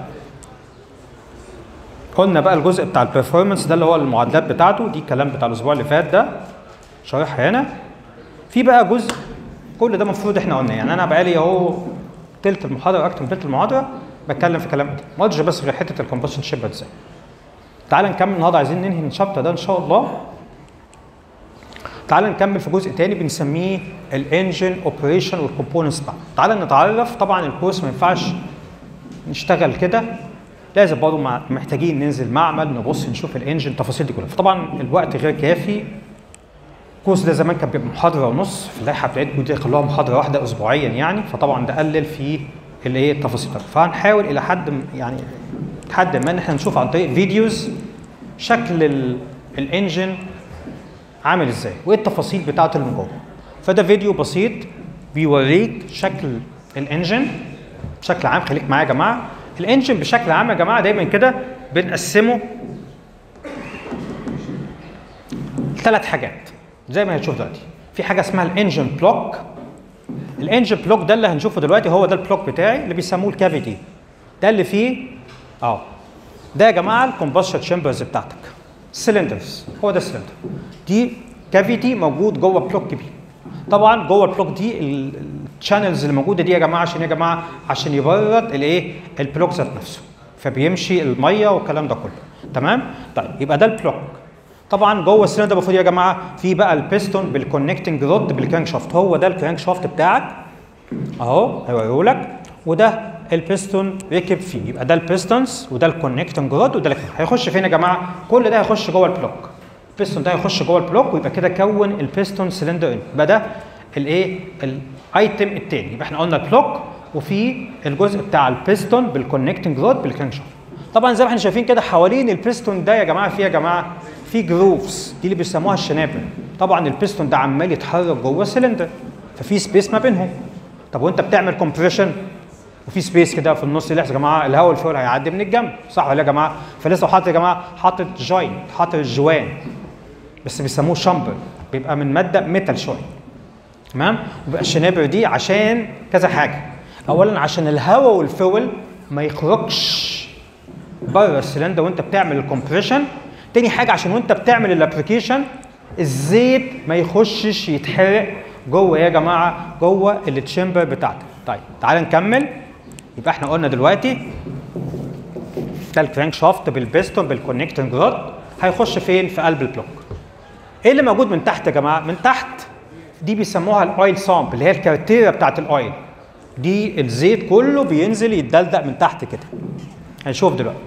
قلنا بقى الجزء بتاع البرفورمانس ده اللي هو المعادلات بتاعته دي الكلام بتاع الاسبوع اللي فات ده شارحها هنا في بقى جزء كل ده المفروض احنا قلنا يعني انا بقالي اهو تلت المحاضره اكتر من تلت المحاضره بتكلم في كلام ده ما قلتش بس غير حته الكومبشن شيب ازاي تعال نكمل النهارده عايزين ننهي الشابتر ده ان شاء الله تعال نكمل في جزء تاني بنسميه الانجن اوبريشن والكومبوننتس بتاعته تعال نتعرف طبعا الكورس ما ينفعش نشتغل كده لازم برضه مع- محتاجين ننزل معمل نبص نشوف الانجن التفاصيل دي كلها فطبعا الوقت غير كافي الكورس ده زمان كان بيبقى محاضره ونص في اللائحه بتاعتكم دي خلوها محاضره واحده اسبوعيا يعني فطبعا ده قلل في الايه التفاصيل بتاعته. فهنحاول الى حد م- يعني حد ما ان احنا نشوف عن طريق فيديوز شكل ال- الانجن عامل ازاي وايه التفاصيل بتاعته اللي من جوه فده فيديو بسيط بيوريك شكل الانجن بشكل عام خليك معايا يا جماعه الانجن بشكل عام يا جماعه دايما كده بنقسمه ثلاث حاجات زي ما هنشوف دلوقتي في حاجه اسمها الانجن بلوك الانجن بلوك ده اللي هنشوفه دلوقتي هو ده البلوك بتاعي اللي بيسموه الكافيتي ده اللي فيه اه ده يا جماعه الكومبشن تشامبرز بتاعتك سلندرز هو ده السلندر دي كافيتي موجود جوه بلوك كبير طبعا جوه البلوك دي الشانلز اللي موجوده دي يا جماعه عشان يا جماعه عشان يبرد الايه البلوك ذات نفسه فبيمشي الميه والكلام ده كله تمام طيب يبقى ده البلوك طبعا جوه السلندر المفروض يا جماعه في بقى البيستون بالكونكتنج رود بالكرانك شافت هو ده الكرانك شافت بتاعك اهو هيوريه لك وده البيستون ركب فيه يبقى ده البيستونز وده الكونكتنج رود وده الكرانك. هيخش فين يا جماعه كل ده هيخش جوه البلوك البيستون ده هيخش جوه البلوك ويبقى كده كون البيستون سلندر ان يبقى ده الايه الايتم الثاني يبقى احنا قلنا البلوك وفي الجزء بتاع البيستون بالكونكتنج رود بالكرانك شافت طبعا زي ما احنا شايفين كده حوالين البيستون ده يا جماعه في يا جماعه في جروفز دي اللي بيسموها الشنابل طبعا البيستون ده عمال يتحرك جوه السلندر ففي سبيس ما بينهم طب وانت بتعمل كومبريشن وفي سبيس كده في النص اللي يا جماعه الهواء الفول هيعدي من الجنب صح ولا يا جماعه فلسه حاطط يا جماعه حاطط جوين حاطط الجوان بس بيسموه شامبر بيبقى من ماده ميتال شويه تمام وبيبقى الشنابر دي عشان كذا حاجه اولا عشان الهواء والفول ما يخرجش بره السلندر وانت بتعمل الكومبريشن تاني حاجه عشان وانت بتعمل الابلكيشن الزيت ما يخشش يتحرق جوه يا جماعه جوه التشامبر بتاعتك طيب تعال نكمل يبقى احنا قلنا دلوقتي ده الكرانك شافت بالبيستون بالكونكتنج رود هيخش فين في قلب البلوك ايه اللي موجود من تحت يا جماعه من تحت دي بيسموها الاويل سامب اللي هي الكارتيريا بتاعت الاويل دي الزيت كله بينزل يتدلدق من تحت كده هنشوف دلوقتي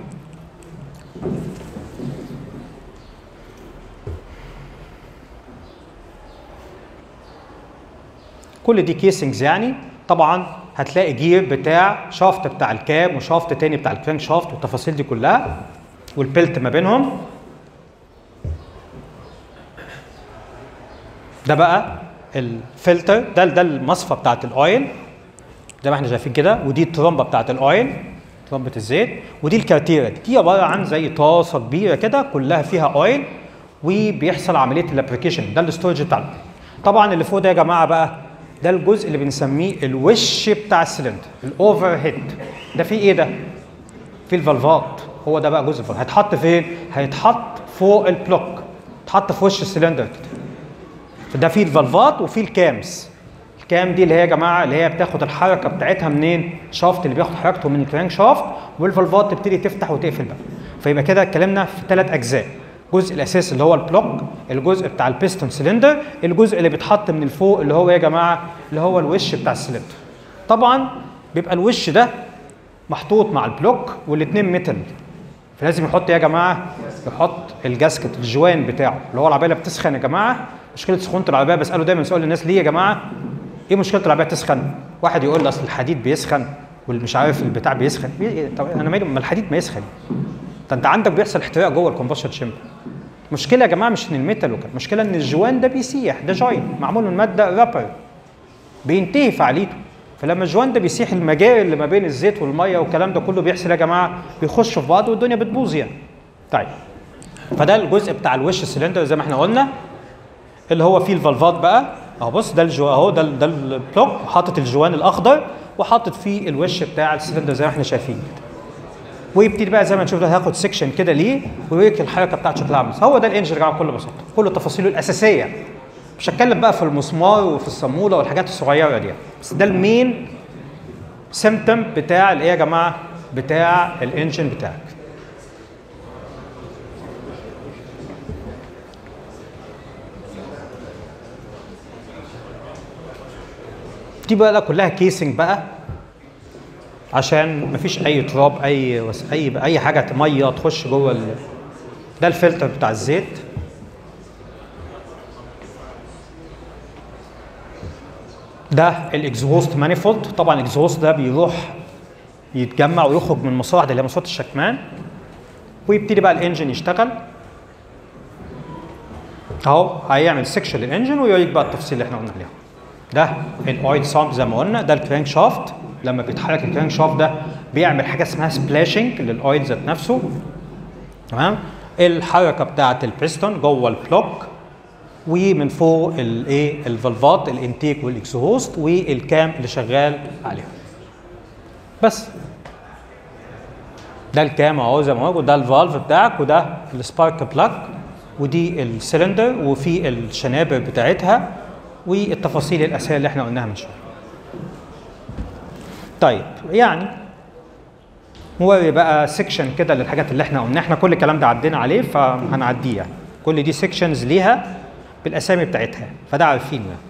كل دي كيسنجز يعني طبعا هتلاقي جير بتاع شافت بتاع الكام وشافت تاني بتاع الكرانك شافت والتفاصيل دي كلها والبلت ما بينهم ده بقى الفلتر ده ده المصفى بتاعت الاويل زي ما احنا شايفين كده ودي الترمبه بتاعت الاويل ترمبه الزيت ودي الكارتيره دي, دي عباره عن زي طاسه كبيره كده كلها فيها اويل وبيحصل عمليه الابلكيشن ده الاستورج بتاع الأويل. طبعا اللي فوق ده يا جماعه بقى ده الجزء اللي بنسميه الوش بتاع السلندر الاوفر هيد ده فيه ايه ده؟ في الفالفات هو ده بقى جزء الفالف هيتحط فين؟ هيتحط فوق البلوك يتحط في وش السلندر كده فده فيه الفالفات وفيه الكامز الكام دي اللي هي يا جماعه اللي هي بتاخد الحركه بتاعتها منين؟ شافت اللي بياخد حركته من الكرانك شافت والفالفات تبتدي تفتح وتقفل بقى فيبقى كده اتكلمنا في ثلاث اجزاء الجزء الاساسي اللي هو البلوك الجزء بتاع البيستون سلندر الجزء اللي بيتحط من الفوق اللي هو يا جماعه اللي هو الوش بتاع السلندر طبعا بيبقى الوش ده محطوط مع البلوك والاثنين ميتال فلازم يحط ايه يا جماعه يحط الجاسكت الجوان بتاعه اللي هو العربيه اللي بتسخن يا جماعه مشكله سخونه العربيه بساله دايما سؤال للناس ليه يا جماعه ايه مشكله العربيه تسخن واحد يقول لي اصل الحديد بيسخن والمش عارف البتاع بيسخن بي... طب انا مالي ما الحديد ما يسخن ده انت عندك بيحصل احتراق جوه الكومبشن تشامبر المشكله يا جماعه مش ان الميتال وكده المشكله ان الجوان ده بيسيح ده جوين معمول من ماده رابر بينتهي فعاليته فلما الجوان ده بيسيح المجاري اللي ما بين الزيت والميه والكلام ده كله بيحصل يا جماعه بيخشوا في بعض والدنيا بتبوظ يعني طيب فده الجزء بتاع الوش السلندر زي ما احنا قلنا اللي هو فيه الفالفات بقى اهو بص ده الجو اهو ده ده البلوك حاطط الجوان الاخضر وحاطط فيه الوش بتاع السلندر زي ما احنا شايفين كده ويبتدي بقى زي ما نشوف ده هياخد سيكشن كده ليه ويوريك الحركه بتاعته شكلها عامل ازاي هو ده الانجن يا جماعه بكل بساطه كل تفاصيله الاساسيه مش هتكلم بقى في المسمار وفي الصاموله والحاجات الصغيره دي بس ده المين سيمتم بتاع الايه يا جماعه بتاع الانجن بتاعك دي بقى ده كلها كيسنج بقى عشان مفيش اي تراب اي وس... اي اي حاجه ميه تخش جوه ال... ده الفلتر بتاع الزيت ده الاكزوست مانيفولد طبعا الاكزوست ده بيروح يتجمع ويخرج من المصاعد اللي هي مصاعد الشكمان ويبتدي بقى الانجن يشتغل اهو هيعمل سكشن للانجن ويوريك بقى التفاصيل اللي احنا قلنا عليها ده الاويل سامب زي ما قلنا ده الكرانك شافت لما بيتحرك الكرانك شافت ده بيعمل حاجه اسمها سبلاشنج للاويل ذات نفسه تمام الحركه بتاعه البيستون جوه البلوك ومن فوق الايه الفالفات الانتيك والاكسهوست والكام اللي شغال عليها بس ده الكام اهو زي ما هو وده الفالف بتاعك وده السبارك بلاج ودي السلندر وفي الشنابر بتاعتها والتفاصيل الاساسيه اللي احنا قلناها من شويه. طيب يعني نوري بقى سيكشن كده للحاجات اللي احنا قلنا احنا كل الكلام ده عدينا عليه فهنعديه يعني كل دي سيكشنز ليها بالاسامي بتاعتها فده عارفين يعني.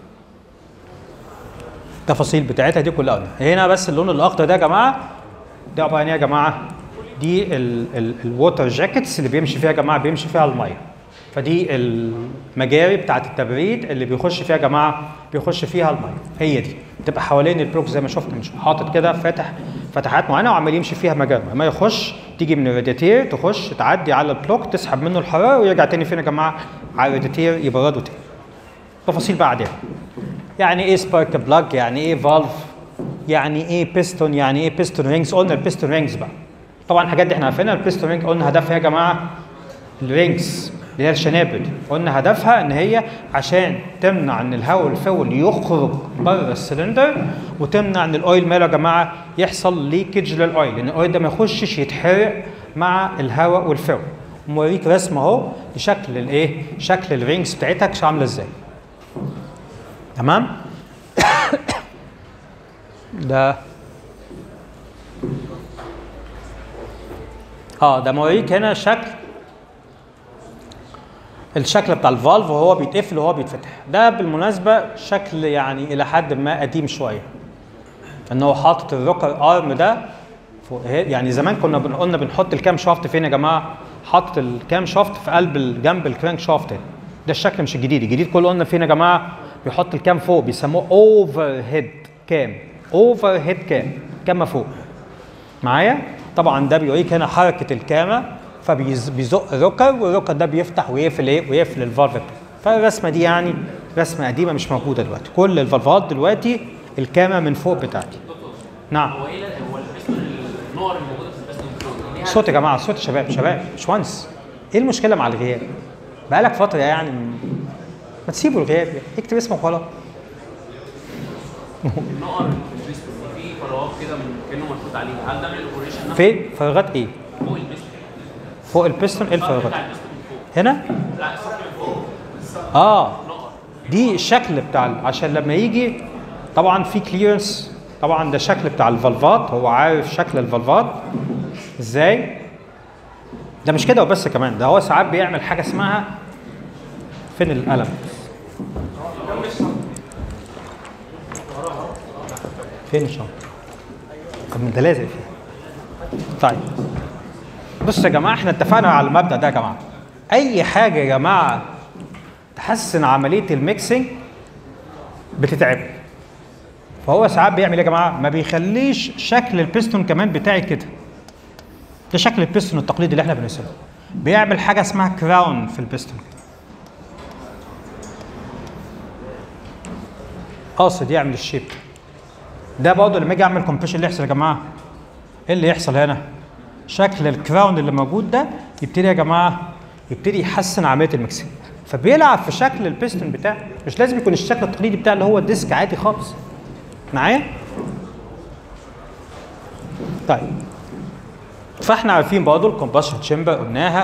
التفاصيل بتاعتها دي كلها قلنا هنا بس اللون الاخضر ده يا جماعه ده عباره عن ايه يا جماعه دي الووتر جاكيتس اللي بيمشي فيها يا جماعه بيمشي فيها الميه فدي المجاري بتاعه التبريد اللي بيخش فيها يا جماعه بيخش فيها الميه هي دي بتبقى حوالين البلوك زي ما شفنا مش حاطط كده فاتح فتحات معينه وعمال يمشي فيها مجاري ما يخش تيجي من الرادياتير تخش تعدي على البلوك تسحب منه الحراره ويرجع تاني فين يا جماعه على الرادياتير يبرده تاني تفاصيل بعدين يعني ايه سبارك بلاج يعني ايه فالف يعني ايه بيستون يعني ايه بيستون رينجز قلنا البيستون رينجز بقى طبعا الحاجات دي احنا عارفينها البيستون رينج قلنا هدفها يا جماعه الرينجز اللي هي الشنابر دي قلنا هدفها ان هي عشان تمنع ان الهواء والفول يخرج بره السلندر وتمنع ان الاويل ماله يا جماعه يحصل ليكج للاويل لان الاويل ده ما يخشش يتحرق مع الهواء والفول موريك رسمه اهو لشكل الايه شكل الرينجز بتاعتك عامله ازاي تمام ده اه ده موريك هنا شكل الشكل بتاع الفالف وهو بيتقفل وهو بيتفتح ده بالمناسبه شكل يعني الى حد ما قديم شويه ان هو حاطط الروكر ارم ده فوق يعني زمان كنا قلنا بنحط الكام شافت فين يا جماعه حاطط الكام شافت في قلب جنب الكرانك شافت ده الشكل مش الجديد الجديد كله قلنا فين يا جماعه بيحط الكام فوق بيسموه اوفر هيد كام اوفر هيد كام كام فوق معايا طبعا ده بيوريك هنا حركه الكامه فبيزق الروكر والروكر ده بيفتح ويقفل ايه ويقفل الفالف فالرسمه دي يعني رسمه قديمه مش موجوده دلوقتي كل الفالفات دلوقتي الكاميرا من فوق بتاعتي نعم هو ايه هو البيستون النقر الموجوده في البيستون كلون ليها صوت يا جماعه صوت يا شباب شباب مش وانس ايه المشكله مع الغياب بقالك فتره يعني ما تسيبوا الغياب اكتب اسمك وخلاص النقر في البيستون في فراغ كده من- كانه مشروط عليه هل ده من الاوبريشن نفسه فين فراغات ايه فوق البيستون فوق البستون ايه السطح الفراغات بتاع البيستون من فوق هنا لا السطح من فوق اه نقر دي الشكل بتاع ال- عشان لما يجي طبعا في كليرنس طبعا ده شكل بتاع الفالفات هو عارف شكل الفالفات ازاي ده مش كده وبس كمان ده هو ساعات بيعمل حاجه اسمها فين القلم فين الشنطه طب ما ده لازق فيه طيب بصوا يا جماعه احنا اتفقنا على المبدا ده يا جماعه اي حاجه يا جماعه تحسن عمليه الميكسنج بتتعب فهو ساعات بيعمل ايه يا جماعه ما بيخليش شكل البيستون كمان بتاعي كده ده شكل البيستون التقليدي اللي احنا بنرسمه بيعمل حاجه اسمها كراون في البيستون قاصد يعمل الشيب ده برضه لما اجي اعمل كومبريشن اللي يحصل يا جماعه ايه اللي يحصل هنا شكل الكراون اللي موجود ده يبتدي يا جماعه يبتدي يحسن عمليه الميكسنج فبيلعب في شكل البيستون بتاعه مش لازم يكون الشكل التقليدي بتاعه اللي هو ديسك عادي خالص معايا طيب فاحنا عارفين برضه الكومباشن تشامبر قلناها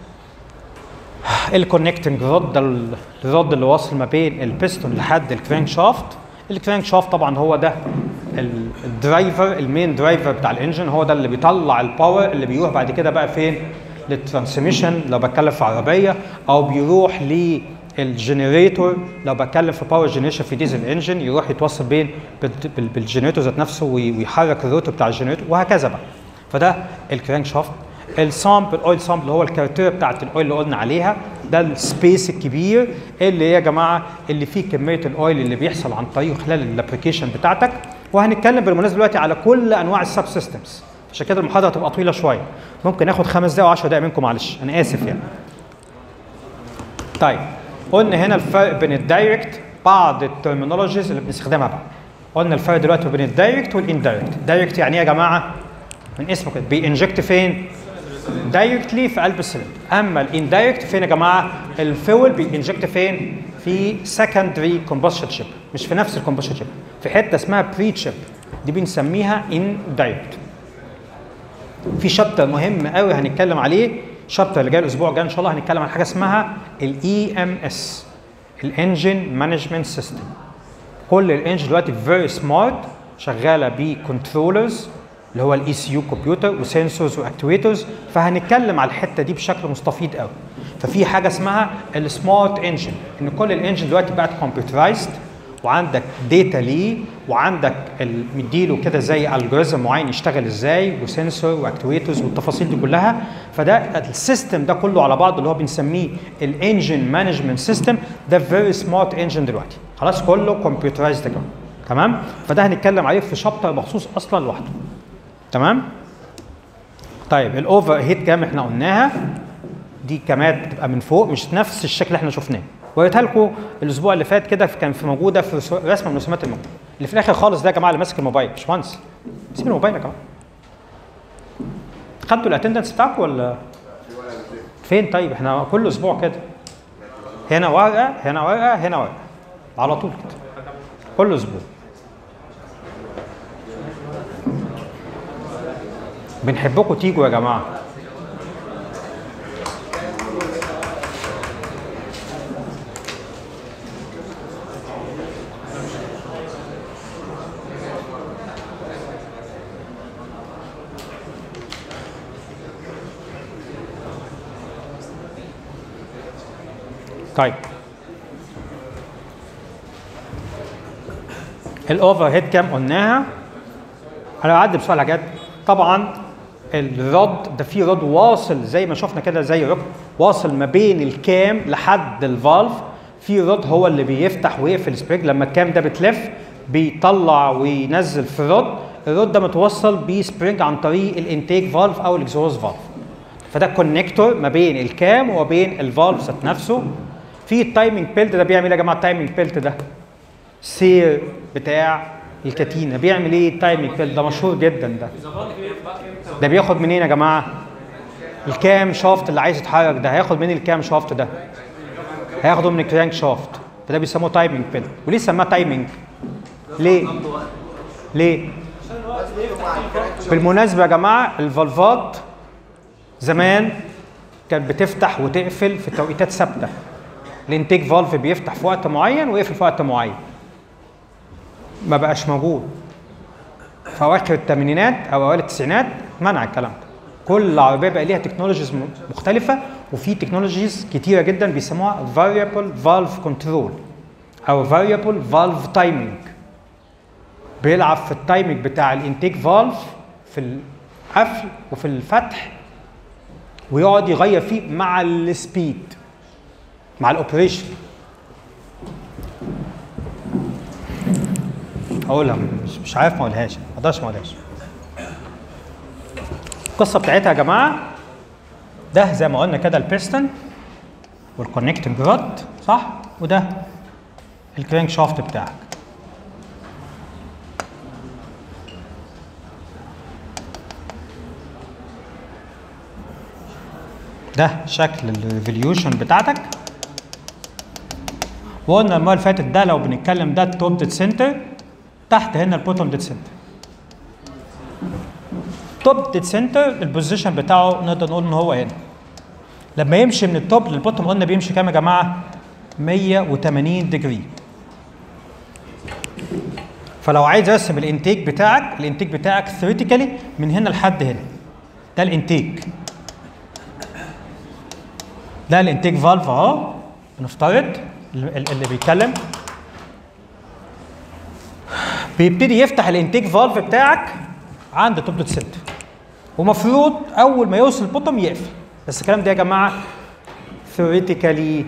الكونكتنج رود ده الرود اللي واصل ما بين البيستون لحد الكرانك شافت الكرانك شافت طبعا هو ده ال- الدرايفر المين درايفر بتاع الانجن هو ده اللي بيطلع الباور اللي بيروح بعد كده بقى فين للترانسميشن لو بتكلم في عربيه او بيروح للجنريتور لو بتكلم في باور جنريشن في ديزل انجن يروح يتوصل بين بال- بال- بالجنريتور ذات نفسه وي- ويحرك الروتور بتاع الجنريتور وهكذا بقى فده الكرانك شافت السامبل الاويل سامبل اللي هو الكاركتير بتاعت الاويل اللي قلنا عليها ده السبيس الكبير اللي يا جماعه اللي فيه كميه الاويل اللي بيحصل عن طريقه خلال الابلكيشن بتاعتك وهنتكلم بالمناسبه دلوقتي على كل انواع السب سيستمز عشان كده المحاضره هتبقى طويله شويه ممكن اخد خمس دقايق و10 دقايق منكم معلش انا اسف يعني طيب قلنا هنا الفرق بين الدايركت بعض الترمينولوجيز اللي بنستخدمها بقى قلنا الفرق دلوقتي بين الدايركت والاندايركت دايركت يعني ايه يا جماعه من اسمه كده بينجكت فين دايركتلي في قلب السلندر اما الاندايركت فين يا جماعه الفيول بينجكت فين في سكندري كومبشن شيب مش في نفس الكومبشن شيب في حته اسمها بري شيب دي بنسميها اندايركت في شابتر مهم قوي هنتكلم عليه شابتر اللي جاي الاسبوع الجاي ان شاء الله هنتكلم عن حاجه اسمها الاي ام اس الانجن مانجمنت سيستم كل الانجن دلوقتي فيري سمارت شغاله بكنترولرز اللي هو الاي سي يو كمبيوتر وسنسورز واكتويترز فهنتكلم على الحته دي بشكل مستفيض قوي ففي حاجه اسمها السمارت انجن ان كل الانجن دلوقتي بقت كمبيوترايزد وعندك داتا ليه وعندك ال- مديله كده زي الجوريزم معين يشتغل ازاي وسنسور واكتويترز والتفاصيل دي كلها فده السيستم ده كله على بعضه اللي هو بنسميه الانجن مانجمنت سيستم ده فيري سمارت انجن دلوقتي خلاص كله كمبيوترايزد كده تمام فده هنتكلم عليه في شابتر مخصوص اصلا لوحده تمام طيب الاوفر هيت كام احنا قلناها دي كامات بتبقى من فوق مش نفس الشكل اللي احنا شفناه وريتها لكم الاسبوع اللي فات كده كان في موجوده في رسو- رسمه من رسومات الموبايل اللي في الاخر خالص ده يا جماعه اللي ماسك الموبايل مش مهندس سيب الموبايل يا جماعه خدتوا الاتندنس بتاعكم ولا فين طيب احنا كل اسبوع كده هنا ورقه هنا ورقه هنا ورقه على طول كده كل اسبوع بنحبكم تيجوا يا جماعه طيب الاوفر هيد كام قلناها انا بعدي بسرعه الحاجات طبعا الرد ده في رد واصل زي ما شفنا كده زي ركن واصل ما بين الكام لحد الفالف في رد هو اللي بيفتح ويقفل السبرينج لما الكام ده بتلف بيطلع وينزل في الرد الرد ده متوصل بسبرينج عن طريق الانتيك فالف او الاكزوست فالف فده كونكتور ما بين الكام وما بين الفالف ذات نفسه في التايمنج بيلت ده بيعمل ايه يا جماعه التايمنج بيلت ده سير بتاع الكتينه بيعمل ايه التايمنج بيلت ده مشهور جدا ده ده بياخد منين يا جماعه الكام شافت اللي عايز يتحرك ده هياخد منين الكام شافت ده هياخده من الكرانك شافت فده بيسموه تايمنج بيلت وليه سماه تايمنج ليه ليه بالمناسبه يا جماعه الفالفات زمان كانت بتفتح وتقفل في توقيتات ثابته الانتيك فالف بيفتح في وقت معين ويقفل في وقت معين ما بقاش موجود في اواخر الثمانينات او اوائل التسعينات منع الكلام ده كل عربيه بقى ليها تكنولوجيز م- مختلفه وفي تكنولوجيز كتيره جدا بيسموها variable valve control او variable valve timing بيلعب في التايمنج بتاع الانتيك فالف في القفل وفي الفتح ويقعد يغير فيه مع السبيد مع الاوبريشن اقولها مش, مش عارف ما اقولهاش ما اقدرش ما اقولهاش القصه بتاعتها يا جماعه ده زي ما قلنا كده البيستون والكونكتنج رود صح وده الكرانك شافت بتاعك ده شكل الريفوليوشن بتاعتك وقلنا المره اللي فاتت ده لو بنتكلم ده التوب ديد سنتر تحت هنا البوتوم ديد سنتر توب ديد سنتر البوزيشن بتاعه نقدر نقول ان هو هنا لما يمشي من التوب للبوتوم قلنا بيمشي كام يا جماعه 180 ديجري فلو عايز ارسم الانتيك بتاعك الانتيك بتاعك ثيوريتيكالي من هنا لحد هنا ده الانتيك ده الانتيك فالف اهو بنفترض ال- اللي بيتكلم بيبتدي يفتح الانتيك فالف بتاعك عند توب دوت سنتر ومفروض اول ما يوصل البوتوم يقفل بس الكلام ده يا جماعه ثيوريتيكالي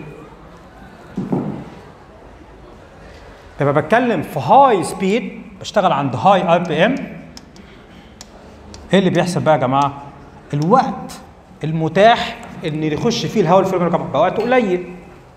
لما بتكلم في هاي سبيد بشتغل عند هاي ار بي ام ايه اللي بيحصل بقى يا جماعه؟ الوقت المتاح ان يخش فيه الهواء الفلويد بقى وقت قليل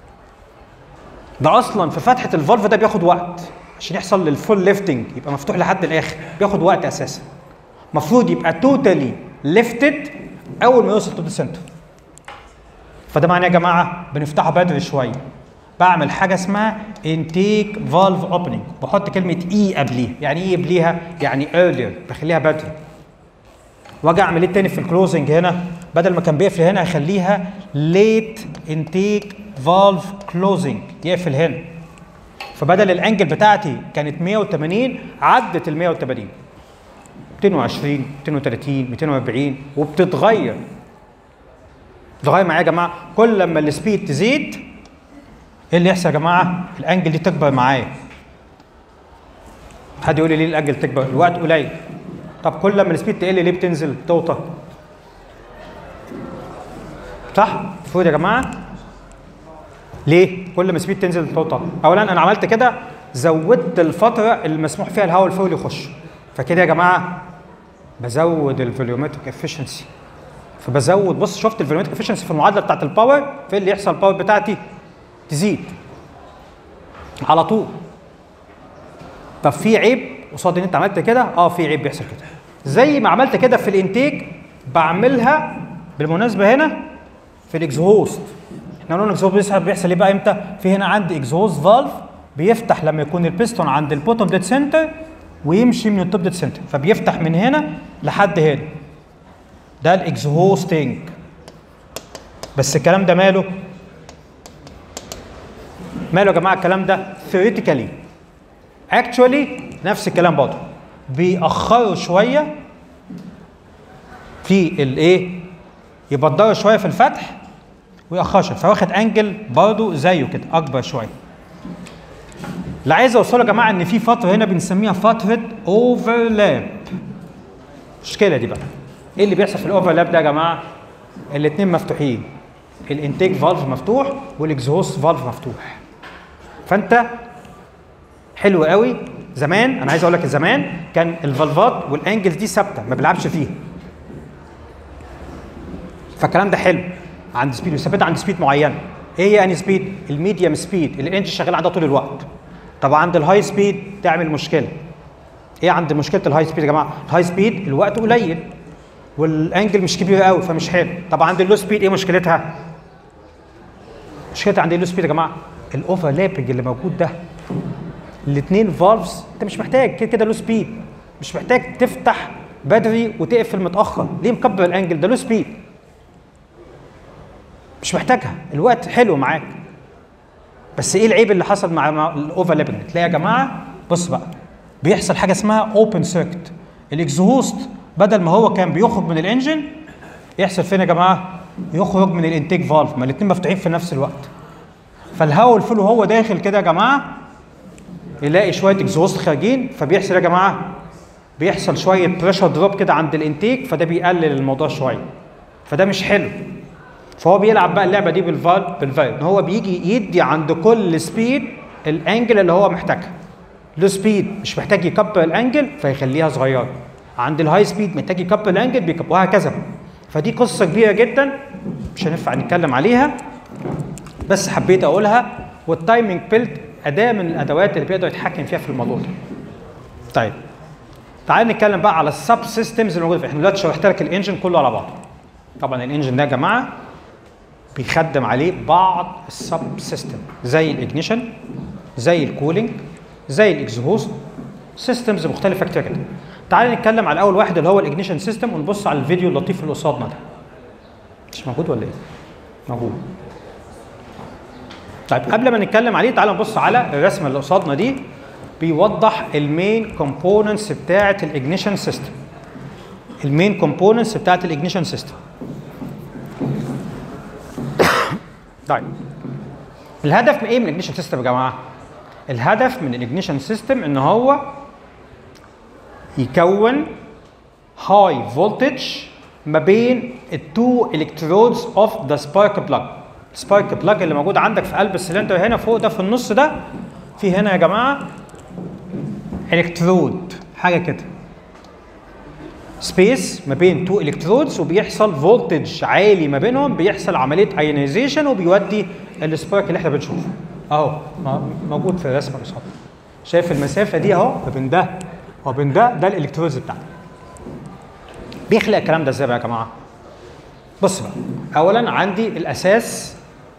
ده اصلا في فتحه الفالف ده بياخد وقت عشان يحصل للفول ليفتنج يبقى مفتوح لحد الاخر بياخد وقت اساسا المفروض يبقى توتالي ليفتد اول ما يوصل تو سنتر فده معناه يا جماعه بنفتحه بدري شويه بعمل حاجه اسمها انتيك فالف اوبننج بحط كلمه اي قبليها يعني ايه قبليها يعني ايرلير بخليها بدري واجي اعمل ايه تاني في الكلوزنج هنا بدل ما كان بيقفل هنا اخليها ليت انتيك فالف كلوزنج يقفل هنا فبدل الانجل بتاعتي كانت 180 عدت ال 180 220 230 240 وبتتغير بتتغير معايا يا جماعه كل لما السبيد تزيد ايه اللي يحصل يا جماعه الانجل دي تكبر معايا حد يقول لي ليه الانجل تكبر الوقت قليل طب كل لما السبيد تقل ليه بتنزل توطى صح المفروض يا جماعه ليه كل ما السبيد تنزل توطى اولا انا عملت كده زودت الفتره اللي مسموح فيها الهواء الفوري يخش فكده يا جماعه بزود الفوليومتريك افشنسي فبزود بص شفت الفوليومتريك افشنسي في المعادله بتاعت الباور في اللي يحصل الباور بتاعتي تزيد على طول طب في عيب قصاد ان انت عملت كده اه في عيب بيحصل كده زي ما عملت كده في الانتيك بعملها بالمناسبه هنا في الاكزهوست احنا قلنا الاكزهوست بيحصل بيحصل ايه بقى امتى في هنا عندي اكزهوست فالف بيفتح لما يكون البيستون عند البوتوم ديد سنتر ويمشي من التوب ديد سنتر فبيفتح من هنا لحد هنا ده الاكزهوستنج بس الكلام ده ماله ماله يا جماعه الكلام ده ثيوريتيكالي اكشولي نفس الكلام برضه بيأخروا شويه في الايه يبدروا شويه في الفتح ويأخروا شويه فواخد انجل برضه زيه كده اكبر شويه اللي عايز اوصله يا جماعه ان في فتره هنا بنسميها فتره اوفرلاب المشكله دي بقى ايه اللي بيحصل في الاوفرلاب ده يا جماعه الاثنين مفتوحين الانتيك فالف مفتوح والاكزهوست فالف مفتوح فانت حلو قوي زمان انا عايز اقول لك زمان كان الفالفات والانجلز دي ثابته ما بيلعبش فيها فالكلام ده حلو عند سبيد وثابته عند سبيد معينه ايه هي اني سبيد الميديوم سبيد اللي الانجن شغال عندها طول الوقت طب عند الهاي سبيد تعمل مشكله ايه عند مشكله الهاي سبيد يا جماعه الهاي سبيد الوقت قليل والانجل مش كبير قوي فمش حلو طب عند اللو سبيد ايه مشكلتها مشكلتها عند اللو سبيد يا جماعه الاوفرلابنج اللي موجود ده الاثنين فالفز انت مش محتاج كده كده لو سبيد مش محتاج تفتح بدري وتقفل متاخر ليه مكبر الانجل ده لو سبيد مش محتاجها الوقت حلو معاك بس ايه العيب اللي حصل مع, مع الاوفرلابنج تلاقي يا جماعه بص بقى بيحصل حاجه اسمها اوبن سيركت الاكزهوست بدل ما هو كان بيخرج من الانجن يحصل فين يا جماعه يخرج من الانتيك فالف ما الاثنين مفتوحين في نفس الوقت فالهواء الفلو وهو داخل كده يا جماعه يلاقي شويه اكزوست خارجين فبيحصل يا جماعه بيحصل شويه بريشر دروب كده عند الانتيك فده بيقلل الموضوع شويه فده مش حلو فهو بيلعب بقى اللعبه دي بالفال بالفال ان هو بيجي يدي عند كل سبيد الانجل اللي هو محتاجها لو سبيد مش محتاج يكبر الانجل فيخليها صغيره عند الهاي سبيد محتاج يكبر الانجل بيكبر وهكذا فدي قصه كبيره جدا مش هينفع نتكلم عليها بس حبيت اقولها والتايمنج بيلت اداه من الادوات اللي بيقدر يتحكم فيها في الموضوع ده. طيب تعال نتكلم بقى على السب سيستمز اللي موجوده احنا دلوقتي شرحت لك الانجن كله على بعضه. طبعا الانجن ده يا جماعه بيخدم عليه بعض السب سيستم زي الاجنيشن زي الكولينج زي الاكزهوست سيستمز مختلفه كتير جدا. تعال نتكلم على اول واحد اللي هو الاجنيشن سيستم ونبص على الفيديو اللطيف اللي قصادنا ده. مش موجود ولا ايه؟ موجود. طيب قبل ما نتكلم عليه تعالى نبص على الرسمه اللي قصادنا دي بيوضح المين كومبوننتس بتاعه الاجنيشن سيستم المين كومبوننتس بتاعه الاجنيشن سيستم طيب الهدف من ايه من الاجنيشن سيستم يا جماعه الهدف من الاجنيشن سيستم ان هو يكون هاي فولتج ما بين التو الكترودز اوف ذا سبارك بلاج السبارك بلاج اللي موجود عندك في قلب السلندر هنا فوق ده في النص ده في هنا يا جماعه الكترود حاجه كده سبيس ما بين تو الكترودز وبيحصل فولتج عالي ما بينهم بيحصل عمليه ايونيزيشن وبيودي السبارك اللي احنا بنشوفه اهو موجود في الرسمه اللي قصادنا شايف المسافه دي اهو ما بين ده وبين ده ده الالكترودز بتاعتك بيخلق الكلام ده ازاي بقى يا جماعه بص بقى اولا عندي الاساس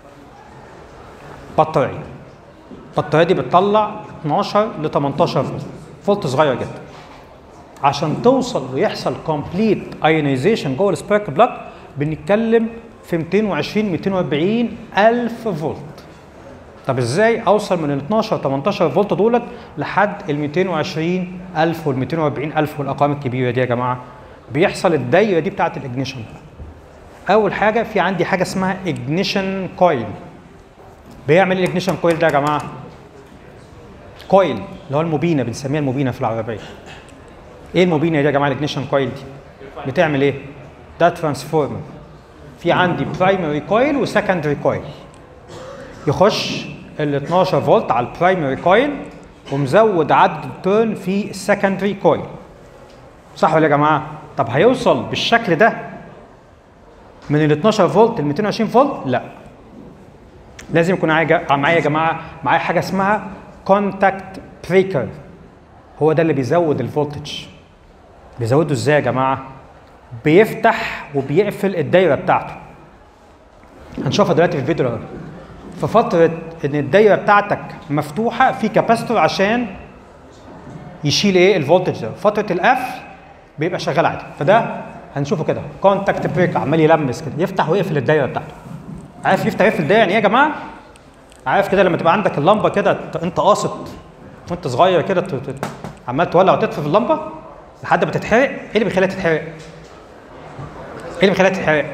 بطاريه البطاريه دي بتطلع 12 ل 18 فولت فولت صغير جدا عشان توصل ويحصل كومبليت ايونيزيشن جوه السبارك بلاج بنتكلم في 220 240 الف فولت طب ازاي اوصل من ال 12 18 فولت دولت لحد ال 220 الف وال 240 الف والارقام الكبيره دي يا جماعه بيحصل الدايره دي بتاعت الاجنيشن اول حاجه في عندي حاجه اسمها اجنيشن كويل بيعمل ايه الاجنيشن كويل ده يا جماعه كويل اللي هو المبينه بنسميها المبينه في العربيه ايه المبينه دي يا جماعه الاجنيشن كويل دي بتعمل ايه ده ترانسفورمر في عندي برايمري كويل وسكندري كويل يخش ال 12 فولت على البرايمري كويل ومزود عدد التيرن في السكندري كويل صح ولا يا جماعه طب هيوصل بالشكل ده من ال 12 فولت ل 220 فولت لا لازم يكون معايا معايا يا جماعه معايا حاجه اسمها كونتاكت بريكر هو ده اللي بيزود الفولتج بيزوده ازاي يا جماعه بيفتح وبيقفل الدايره بتاعته هنشوفها دلوقتي في الفيديو ده في فتره ان الدايره بتاعتك مفتوحه في كاباستور عشان يشيل ايه الفولتج ده فتره القفل بيبقى شغال عادي فده هنشوفه كده كونتاكت بريك عمال يلمس كده يفتح ويقفل الدايره بتاعته عارف يفتح ويقفل الدايره يعني ايه يا جماعه عارف كده لما تبقى عندك اللمبه كده انت قاصد وانت صغير كده عمال تولع وتطفي في اللمبه لحد ما تتحرق ايه اللي بيخليها تتحرق؟ ايه اللي بيخليها تتحرق؟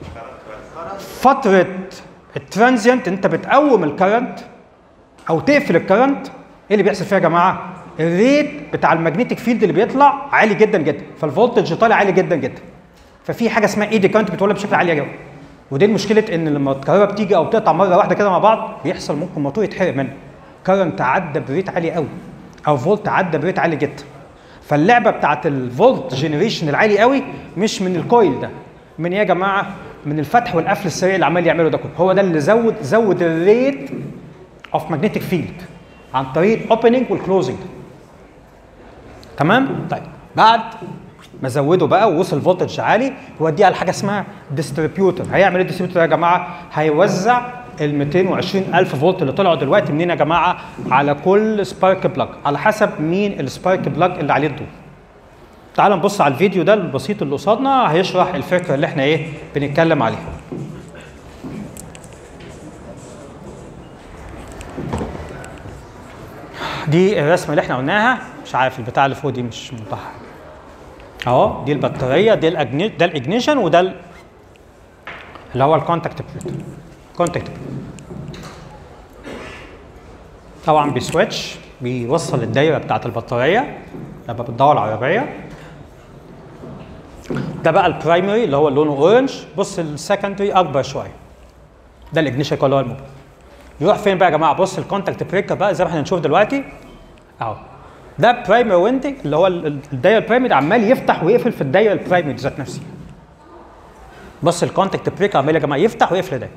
فتره الترانزيانت انت بتقوم الكرنت او تقفل الكرنت ايه اللي بيحصل فيها يا جماعه؟ الريت بتاع المagnetic فيلد اللي بيطلع عالي جدا جدا فالفولتج طالع عالي جدا جدا ففي حاجه اسمها ايدي كارنت بتولد بشكل عالي جدا ودي المشكله ان لما الكهرباء بتيجي او بتقطع مره واحده كده مع بعض بيحصل ممكن موتور يتحرق منه كرنت عدى بريت عالي قوي او فولت عدى بريت عالي جدا فاللعبه بتاعت الفولت جنريشن العالي قوي مش من الكويل ده من ايه يا جماعه من الفتح والقفل السريع اللي عمال يعمله ده كله هو ده اللي زود زود الريت اوف ماجنتيك فيلد عن طريق الاوبننج والكلوزنج تمام طيب بعد ما زوده بقى ووصل فولتج عالي يوديه على حاجه اسمها ديستريبيوتر هيعمل ايه الديستريبيوتر يا جماعه هيوزع ال 220 الف فولت اللي طلعوا دلوقتي منين يا جماعه على كل سبارك بلاج على حسب مين السبارك بلاج اللي عليه الضوء تعال نبص على الفيديو ده البسيط اللي قصادنا هيشرح الفكره اللي احنا ايه بنتكلم عليها دي الرسمه اللي احنا قلناها مش عارف البتاع اللي فوق دي مش موضحه اهو دي البطاريه دي الأجني... ده الاجنيشن وده ال- اللي هو الكونتاكت بليت كونتاكت طبعا بيسويتش بيوصل الدايره بتاعت البطاريه لما بتدور على العربيه ده بقى البرايمري اللي هو لونه اورنج بص السكندري اكبر شويه ده الاجنيشن اللي هو الموبايل يروح فين بقى يا جماعه بص الكونتاكت بريكر بقى زي ما احنا هنشوف دلوقتي اهو ده برايمري ويندنج اللي هو ال- ال- الدايره البرايمري عمال يفتح ويقفل في الدايره البرايمري ذات نفسها بص الكونتاكت بريكر عمال يا جماعه يفتح ويقفل ده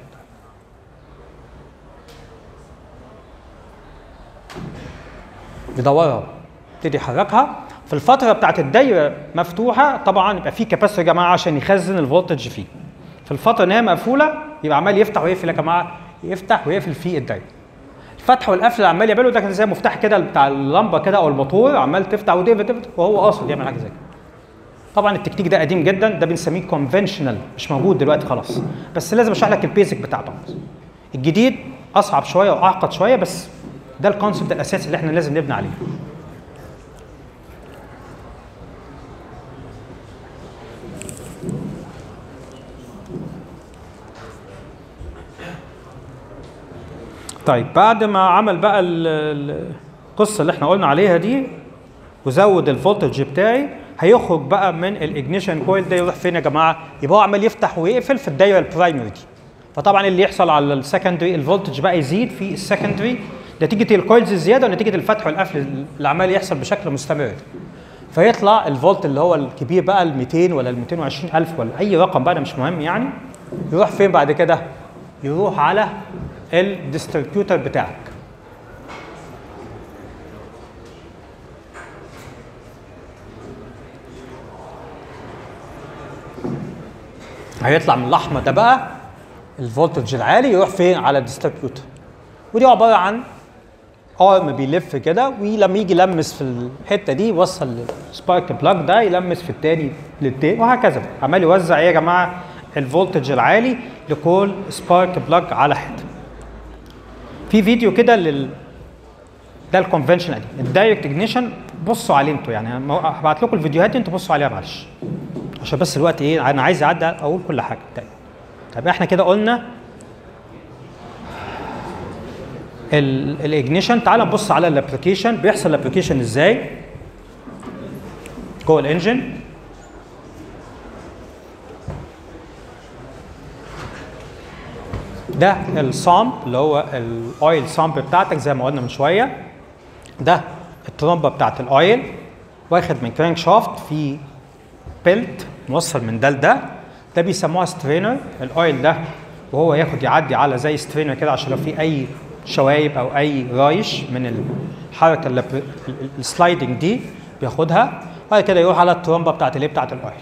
يدورها يبتدي يحركها في الفترة بتاعت الدايرة مفتوحة طبعا يبقى في كاباسيتور يا جماعة عشان يخزن الفولتج فيه. في الفترة ان هي مقفولة يبقى عمال يفتح ويقفل يا جماعة يفتح ويقفل في الدايرة. الفتح والقفل اللي عمال يعمله ده كان زي مفتاح كده بتاع اللمبة كده او الموتور عمال تفتح وتقفل تفتح وهو قاصد يعمل حاجة زي كده. طبعا التكنيك ده قديم جدا ده بنسميه كونفنشنال مش موجود دلوقتي خلاص بس لازم اشرح لك البيزك بتاعته الجديد اصعب شويه واعقد شويه بس ده الكونسبت الاساسي اللي احنا لازم نبني عليه طيب بعد ما عمل بقى ال- ال- القصه اللي احنا قلنا عليها دي وزود الفولتج بتاعي هيخرج بقى من الاجنيشن كويل ده يروح فين يا جماعه؟ يبقى هو عمال يفتح ويقفل في الدايره البرايمري دي. فطبعا اللي يحصل على السكندري الفولتج بقى يزيد في السكندري نتيجه الكويلز الزياده ونتيجه الفتح والقفل اللي عمال يحصل بشكل مستمر. فيطلع الفولت اللي هو الكبير بقى ال 200 ولا ال 220 الف ولا اي رقم بقى ده مش مهم يعني يروح فين بعد كده؟ يروح على الديستريبيوتر بتاعك. هيطلع من الاحمر ده بقى الفولتج العالي يروح فين على الديستريبيوتر ودي عباره عن ارم بيلف كده ولما يجي يلمس في الحته دي يوصل للسبارك بلاج ده يلمس في التاني للتاني وهكذا عمال يوزع ايه يا جماعه الفولتج العالي لكل سبارك بلاج على حته في فيديو كده لل ده الكونفنشن دي الدايركت اجنيشن بصوا عليه انتوا يعني هبعت لكم الفيديوهات دي انتوا بصوا عليها معلش عشان بس الوقت ايه انا عايز اعدي اقول كل حاجه طيب طب احنا كده قلنا الاجنيشن تعال نبص على الابلكيشن بيحصل الابلكيشن ازاي جوه الانجن ده الصامب اللي هو الاويل صامب بتاعتك زي ما قلنا من شويه ده الترمبه بتاعت الاويل واخد من كرانك شافت في بيلت موصل من ده لده ده بيسموها سترينر الاويل ده وهو ياخد يعدي على زي سترينر كده عشان لو في اي شوايب او اي رايش من الحركه اللي ب- ال- ال- السلايدنج دي بياخدها بعد كده يروح على الترمبه بتاعت الايه بتاعت الاويل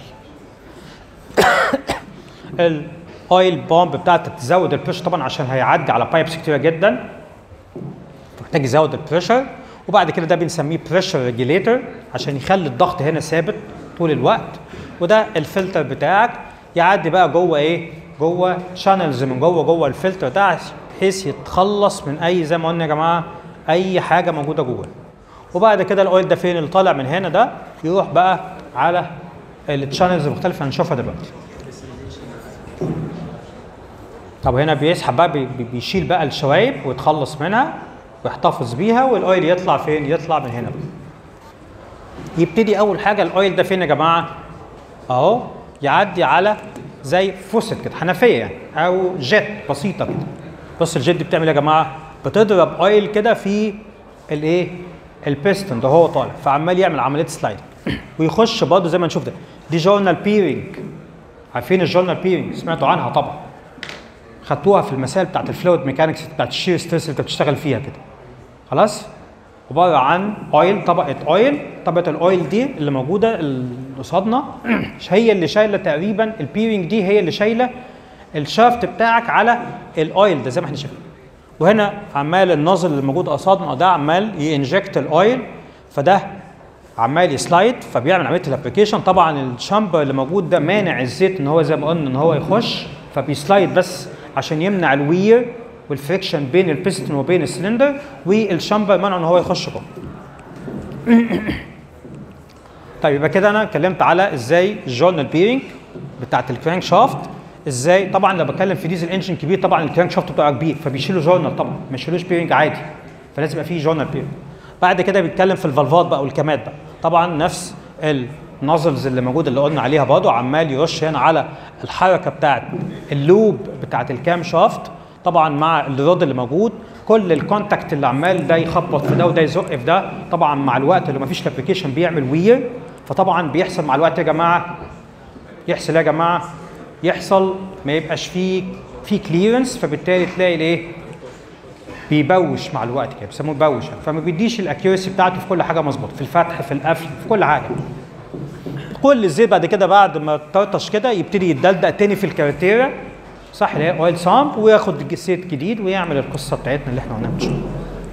الاويل بومب بتاعتك تزود البريشر طبعا عشان هيعدي على بايبس كتيره جدا محتاج يزود البريشر وبعد كده ده بنسميه بريشر ريجيليتور عشان يخلي الضغط هنا ثابت طول الوقت وده الفلتر بتاعك يعدي بقى جوه ايه جوه شانلز من جوه جوه الفلتر ده بحيث يتخلص من اي زي ما قلنا يا جماعه اي حاجه موجوده جوه وبعد كده الاويل ده فين اللي طالع من هنا ده يروح بقى على الشانلز المختلفه هنشوفها دلوقتي طب هنا بيسحب بقى بي- بي- بيشيل بقى الشوايب ويتخلص منها ويحتفظ بيها والاويل يطلع فين؟ يطلع من هنا بقى. يبتدي اول حاجه الاويل ده فين يا جماعه؟ اهو يعدي على زي فوست كده حنفيه يعني او جيت بسيطه كده. بص الجيت دي بتعمل إيه يا جماعه؟ بتضرب اويل كده في الايه؟ البيستون ده هو طالع فعمال يعمل عمليه سلايد ويخش برضه زي ما نشوف ده دي جورنال بيرنج عارفين الجورنال بيرنج سمعتوا عنها طبعا خدتوها في المسائل بتاعت الفلويد ميكانكس بتاعت الشير ستريس اللي انت بتشتغل فيها كده خلاص عباره عن اويل طبقه اويل طبقه الاويل دي اللي موجوده اللي قصادنا هي اللي شايله تقريبا البيرنج دي هي اللي شايله الشافت بتاعك على الاويل ده زي ما احنا شايفين وهنا عمال النازل اللي موجود قصادنا ده عمال ينجكت الاويل فده عمال يسلايد فبيعمل عمليه الابلكيشن طبعا الشامبر اللي موجود ده مانع الزيت ان هو زي ما قلنا ان هو يخش فبيسلايد بس عشان يمنع الوير والفريكشن بين البيستون وبين السلندر والشامبر منع ان هو يخش جوه طيب يبقى كده انا اتكلمت على ازاي الجورنال بيرنج بتاعت الكرانك شافت ازاي طبعا لو بتكلم في ديزل انجن كبير طبعا الكرانك شافت بتاعه كبير فبيشيلوا جورنال طبعا ما يشيلوش بيرنج عادي فلازم يبقى فيه جورنال بيرنج بعد كده بيتكلم في الفالفات بقى والكامات بقى طبعا نفس النازلز اللي موجوده اللي قلنا عليها برضه عمال يرش هنا على الحركه بتاعت اللوب بتاعت الكام شافت طبعا مع الرود اللي موجود كل الكونتاكت اللي عمال ده يخبط في ده وده يزق في ده طبعا مع الوقت اللي ما فيش ابلكيشن بيعمل وير فطبعا بيحصل مع الوقت يا جماعه يحصل يا جماعه يحصل ما يبقاش فيه في كليرنس فبالتالي تلاقي الايه بيبوش مع الوقت كده بيسموه بوش فما بيديش الاكيورسي بتاعته في كل حاجه مظبوط في الفتح في القفل في كل حاجه كل الزيت بعد كده بعد ما تطرطش كده يبتدي يتدلدق تاني في الكارتيرا صح اللي هي اويل سامب وياخد زيت جديد ويعمل القصه بتاعتنا اللي احنا قلناها من شويه.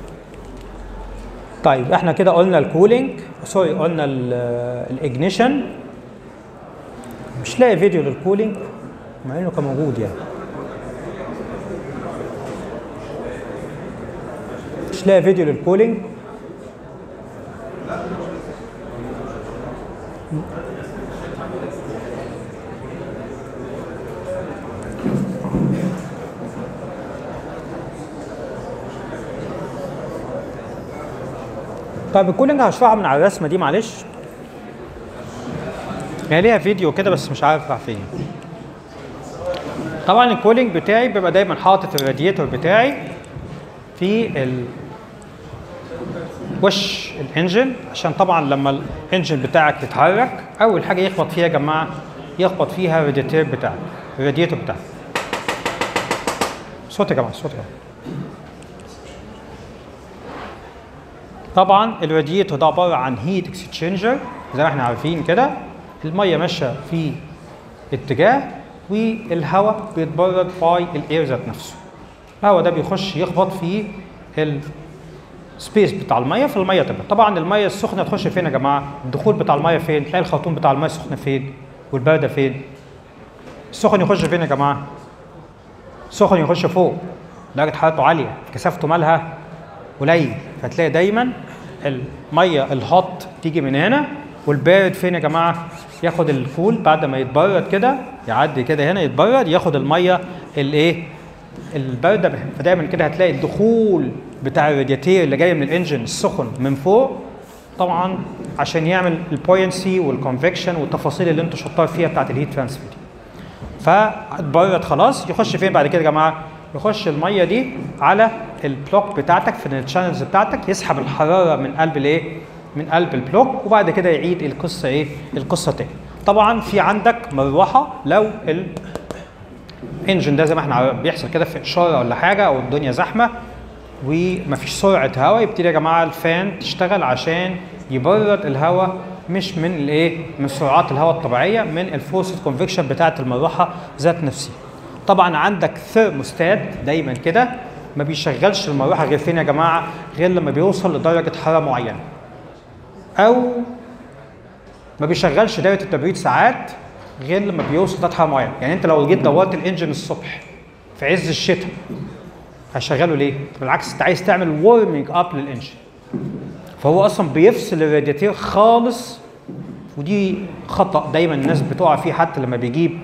طيب احنا كده قلنا الكولينج سوري قلنا الاجنيشن مش لاقي فيديو للكولينج مع انه كان موجود يعني مش لاقي فيديو للكولينج طيب الكولينج هشرحها من على الرسمه دي معلش هي ليها فيديو كده بس مش عارف راح فين طبعا الكولينج بتاعي بيبقى دايما حاطط الراديتور بتاعي في ال وش الانجن عشان طبعا لما الانجن بتاعك يتحرك اول حاجه يخبط فيها يا جماعه يخبط فيها الراديتور بتاعك الراديتور بتاعك صوت يا جماعه صوت يا جماعه طبعا الراديتور ده عباره عن هيت اكسشينجر زي ما احنا عارفين كده الميه ماشيه في اتجاه والهواء بيتبرد باي الاير ذات نفسه الهواء ده بيخش يخبط في السبيس بتاع الميه فالميه تبرد طبعا الميه السخنه تخش فين يا جماعه الدخول بتاع الميه فين تلاقي الخرطوم بتاع الميه السخنه فين والبارده فين السخن يخش فين يا جماعه السخن يخش فوق درجه حرارته عاليه كثافته مالها قليل فتلاقي دايما الميه الهوت تيجي من هنا والبارد فين يا جماعه ياخد الكول بعد ما يتبرد كده يعدي كده هنا يتبرد ياخد الميه الايه البارده فدايما كده هتلاقي الدخول بتاع الرادياتير اللي جاي من الانجن السخن من فوق طبعا عشان يعمل البوينسي والكونفكشن والتفاصيل اللي انتوا شطار فيها بتاعت الهيت ترانسفير دي فاتبرد خلاص يخش فين بعد كده يا جماعه يخش الميه دي على البلوك بتاعتك في الشانلز بتاعتك يسحب الحراره من قلب الايه من قلب البلوك وبعد كده يعيد القصه ايه القصه تاني طبعا في عندك مروحه لو الانجن ده زي ما احنا بيحصل كده في اشاره ولا حاجه او الدنيا زحمه ومفيش سرعه هواء يبتدي يا جماعه الفان تشتغل عشان يبرد الهواء مش من الايه من سرعات الهواء الطبيعيه من الفورس كونفكشن بتاعه المروحه ذات نفسها طبعا عندك ثيرموستات دايما كده ما بيشغلش المروحه غير فين يا جماعه غير لما بيوصل لدرجه حراره معينه او ما بيشغلش دايره التبريد ساعات غير لما بيوصل درجه حراره معينه يعني انت لو جيت دورت الانجن الصبح في عز الشتاء هشغله ليه بالعكس انت عايز تعمل وورمنج اب للانجن فهو اصلا بيفصل الرادياتير خالص ودي خطا دايما الناس بتقع فيه حتى لما بيجيب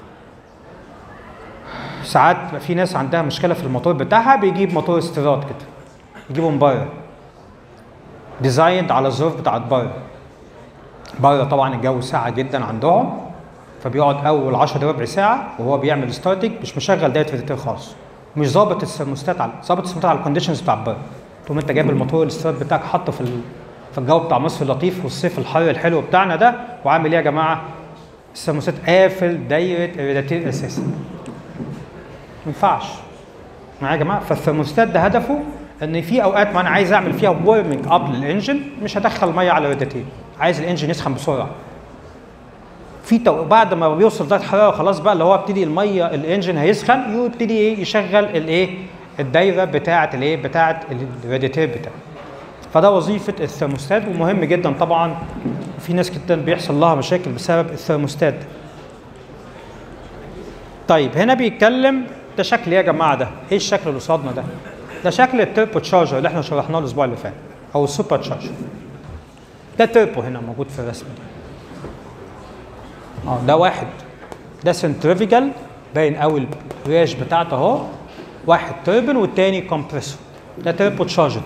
ساعات في ناس عندها مشكله في الموتور بتاعها بيجيب موتور استيراد كده يجيبه من بره ديزايند على الظروف بتاعت بره بره طبعا الجو ساقع جدا عندهم فبيقعد اول 10 ربع ساعه وهو بيعمل ستارتنج مش مشغل دايره الريتير خالص مش ظابط الثرموستات على ظابط الثرموستات على الكونديشنز بتاع بره تقوم انت جايب الموتور الاستيراد بتاعك حاطه في ال... في الجو بتاع مصر اللطيف والصيف الحر الحلو بتاعنا ده وعامل ايه يا جماعه؟ الثرموستات قافل دايره الرادياتير اساسا ما ينفعش معايا يا جماعه فالثرموستات ده هدفه ان في اوقات ما انا عايز اعمل فيها وورمنج اب للانجن مش هدخل ميه على الرادياتير عايز الانجن يسخن بسرعه في تو... بعد ما بيوصل درجه حراره خلاص بقى اللي هو ابتدي الميه الانجن هيسخن يبتدي ايه يشغل الايه الدايره بتاعه الايه بتاعه الرادياتير بتاعه فده وظيفه الثرموستات ومهم جدا طبعا في ناس جدا بيحصل لها مشاكل بسبب الثرموستات ده. طيب هنا بيتكلم ده شكل ايه يا جماعه ده؟ ايه الشكل اللي قصادنا ده؟ ده شكل التربو تشارجر اللي احنا شرحناه الاسبوع اللي فات او السوبر تشارجر. ده تربو هنا موجود في الرسمه دي. اه ده واحد ده سنتريفيجال باين قوي الريش بتاعته اهو واحد توربن والتاني كومبريسور ده تربو تشارجر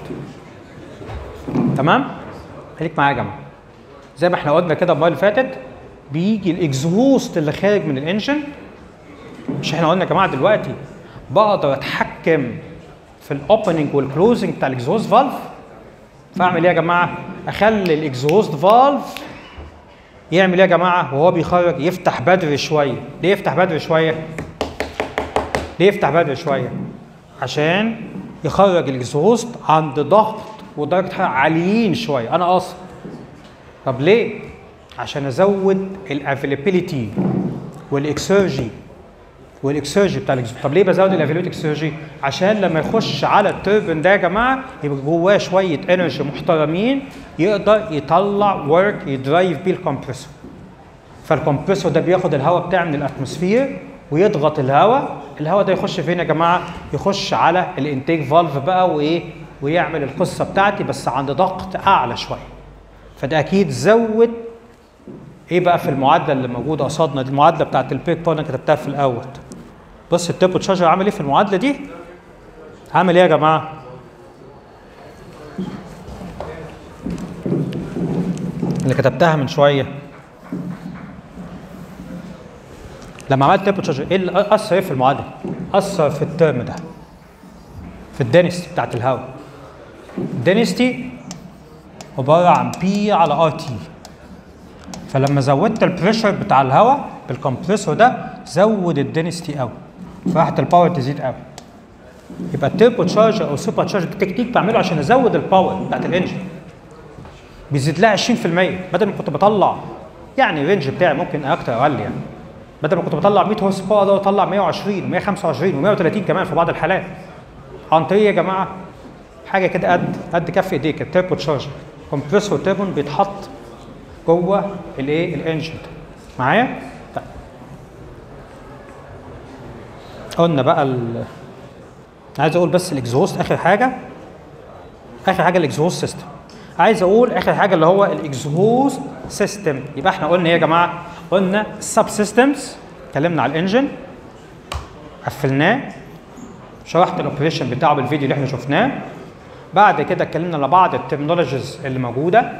تمام؟ خليك معايا يا جماعه زي ما احنا قلنا كده المره اللي فاتت بيجي الاكزهوست اللي خارج من الانجن مش احنا قلنا يا جماعه دلوقتي بقدر اتحكم في الاوبننج والكلوزنج بتاع الاكزهوست فالف فاعمل ايه يا جماعه؟ اخلي الاكزهوست فالف يعمل ايه يا جماعه وهو بيخرج يفتح بدري شويه ليه يفتح بدري شويه ليه يفتح بدري شويه عشان يخرج الاكزهوست عند ضغط ودرجه حراره عاليين شويه انا قاصد طب ليه عشان ازود الافيلابيلتي والاكسرجي والاكسرجي بتاع الاكزوست طب ليه بزود الافيلابيلتي اكسرجي عشان لما يخش على التوربن ده يا جماعه يبقى جواه شويه انرجي محترمين يقدر يطلع ورك يدرايف بيه الكمبريسور فالكمبريسور ده بياخد الهواء بتاعه من الاتموسفير ويضغط الهواء الهواء ده يخش فين يا جماعه يخش على الانتيك فالف بقى وايه ويعمل القصه بتاعتي بس عند ضغط اعلى شويه فده اكيد زود ايه بقى في المعادله اللي موجوده قصادنا دي المعادله بتاعت البيك بول انا كتبتها في الاول بص التيبو تشارجر عامل ايه في المعادله دي عامل ايه يا جماعه اللي كتبتها من شويه لما عملت تيبو تشارجر ايه اللي اثر ايه في المعادله اثر في الترم ده في الدنستي بتاعت الهواء الدنستي عباره عن بي على ار تي فلما زودت البريشر بتاع الهواء بالكمبريسور ده زود الدنستي قوي فراحت الباور تزيد قوي يبقى التيربو تشارجر او السوبر تشارجر تكنيك بعمله عشان ازود الباور بتاعت الانجن بيزيد لها 20% بدل ما كنت بطلع يعني الرينج بتاعي ممكن اكتر او اقل يعني بدل ما كنت بطلع 100 هورس باور ده اطلع 120 و125 و130 كمان في بعض الحالات عن طريق يا جماعه حاجه كده قد قد كف ايديك التيربو تشارجر كومبريسور تيربون بيتحط جوه الايه الانجن معايا طيب قلنا بقى ال... عايز اقول بس الاكزوست اخر حاجه اخر حاجه الاكزوست سيستم عايز اقول اخر حاجه اللي هو الاكزوست سيستم يبقى احنا قلنا ايه يا جماعه قلنا السب سيستمز اتكلمنا على الانجن قفلناه شرحت الاوبريشن بتاعه بالفيديو اللي احنا شفناه بعد كده اتكلمنا على بعض الترمينولوجيز اللي موجوده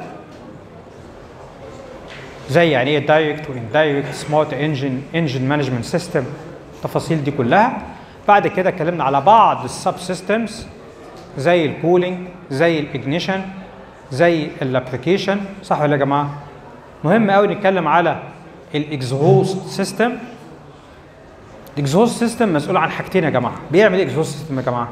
زي يعني ايه دايركت واندايركت سمارت انجن انجن مانجمنت سيستم التفاصيل دي كلها بعد كده اتكلمنا على بعض السب سيستمز زي الكولينج زي الاجنيشن زي الابلكيشن صح ولا يا جماعه مهم قوي نتكلم على الاكزهوست سيستم الاكزهوست سيستم مسؤول عن حاجتين يا جماعه بيعمل ايه الاكزهوست سيستم يا جماعه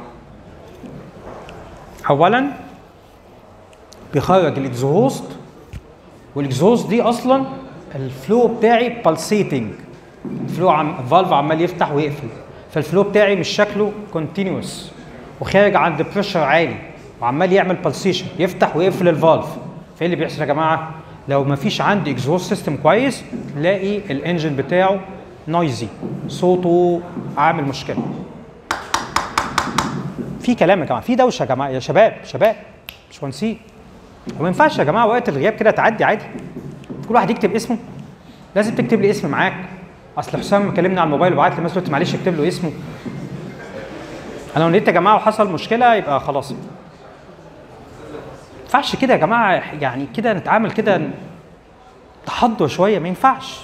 اولا بيخرج الاكزهوست والاكزوست دي اصلا الفلو بتاعي بالسيتنج الفلو عم الفالف عمال يفتح ويقفل فالفلو بتاعي مش شكله كونتينوس وخارج عند بريشر عالي وعمال يعمل بالسيشن يفتح ويقفل الفالف فايه اللي بيحصل يا جماعه لو ما فيش عندي اكزوست سيستم كويس تلاقي الانجن بتاعه نويزي صوته عامل مشكله في كلام يا جماعه في دوشه يا جماعه يا شباب شباب مش ونسيه وما ينفعش يا جماعه وقت الغياب كده تعدي عادي كل واحد يكتب اسمه لازم تكتب لي اسم معاك اصل حسام كلمني على الموبايل وبعت لي مسج قلت معلش اكتب له اسمه انا لو نيت يا جماعه وحصل مشكله يبقى خلاص ما ينفعش كده يا جماعه يعني كده نتعامل كده تحضر شويه ما ينفعش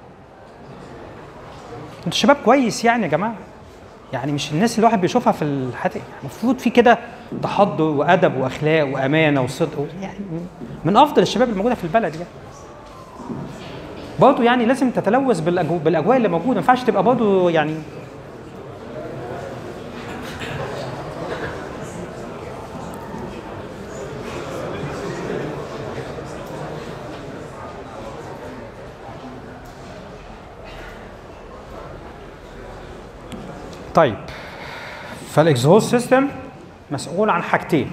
انتوا شباب كويس يعني يا جماعه يعني مش الناس اللي الواحد بيشوفها في الحياه المفروض في كده تحضر وادب واخلاق وامانه وصدق يعني من افضل الشباب الموجوده في البلد يعني برضه يعني لازم تتلوث بالأجو... بالاجواء اللي موجوده ما ينفعش تبقى برضه يعني طيب فالاكزهوست سيستم مسؤول عن حاجتين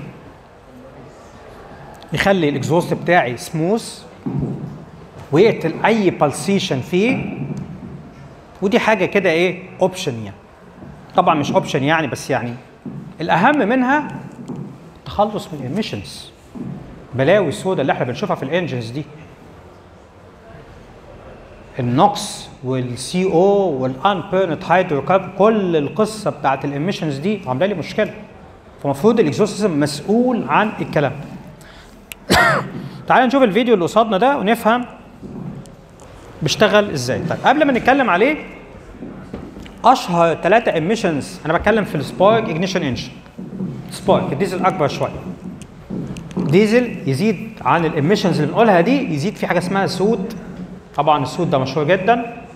يخلي الاكزهوست بتاعي سموث ويقتل اي بالسيشن فيه ودي حاجه كده ايه اوبشن يعني طبعا مش اوبشن يعني بس يعني الاهم منها التخلص من الاميشنز بلاوي السوداء اللي احنا بنشوفها في الانجنز دي النوكس والسي او والانبيرنت هيدروكارب كل القصه بتاعت الاميشنز دي عامله لي مشكله فالمفروض الاكزوست سيستم مسؤول عن الكلام ده تعالى نشوف الفيديو اللي قصادنا ده ونفهم بيشتغل ازاي طيب قبل ما نتكلم عليه اشهر ثلاثه اميشنز انا بتكلم في السبارك اجنيشن انجن سبارك الديزل اكبر شويه ديزل يزيد عن الاميشنز اللي بنقولها دي يزيد في حاجه اسمها سود طبعا السود ده مشهور جدا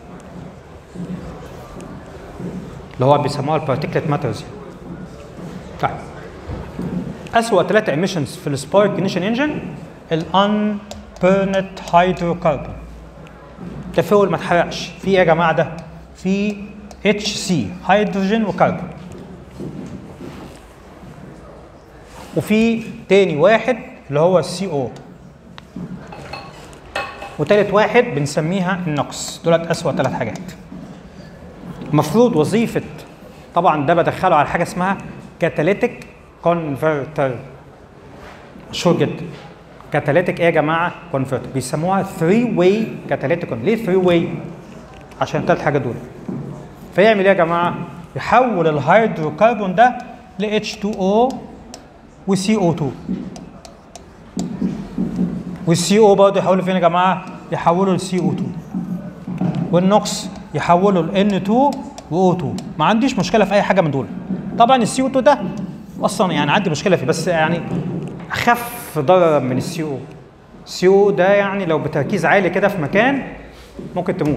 اللي هو بيسموها البارتيكلت ماترز طيب اسوأ ثلاثة ايميشنز في السبارك اجنيشن انجن الان بيرنت هيدروكربون ده فول ما اتحرقش في ايه يا جماعه ده في اتش سي هيدروجين وكربون وفي تاني واحد اللي هو السي او وتالت واحد بنسميها النقص دولت اسوأ ثلاث حاجات المفروض وظيفه طبعا ده بدخله على حاجه اسمها كاتاليتيك كونفرتر مشهور جدا كاتاليتيك ايه يا جماعه كونفرتر بيسموها 3 واي كاتاليتيك ليه 3 واي عشان الثلاث حاجات دول فيعمل ايه يا جماعه يحول الهيدروكربون ده ل H2O و CO2 والسي او برضه يحوله فين يا جماعه؟ يحوله لسي او 2 والنوكس يحوله ل N2 و O2 ما عنديش مشكله في اي حاجه من دول طبعا السي او 2 ده اصلا يعني عندي مشكله فيه بس يعني اخف ضررا من السي او السي او ده يعني لو بتركيز عالي كده في مكان ممكن تموت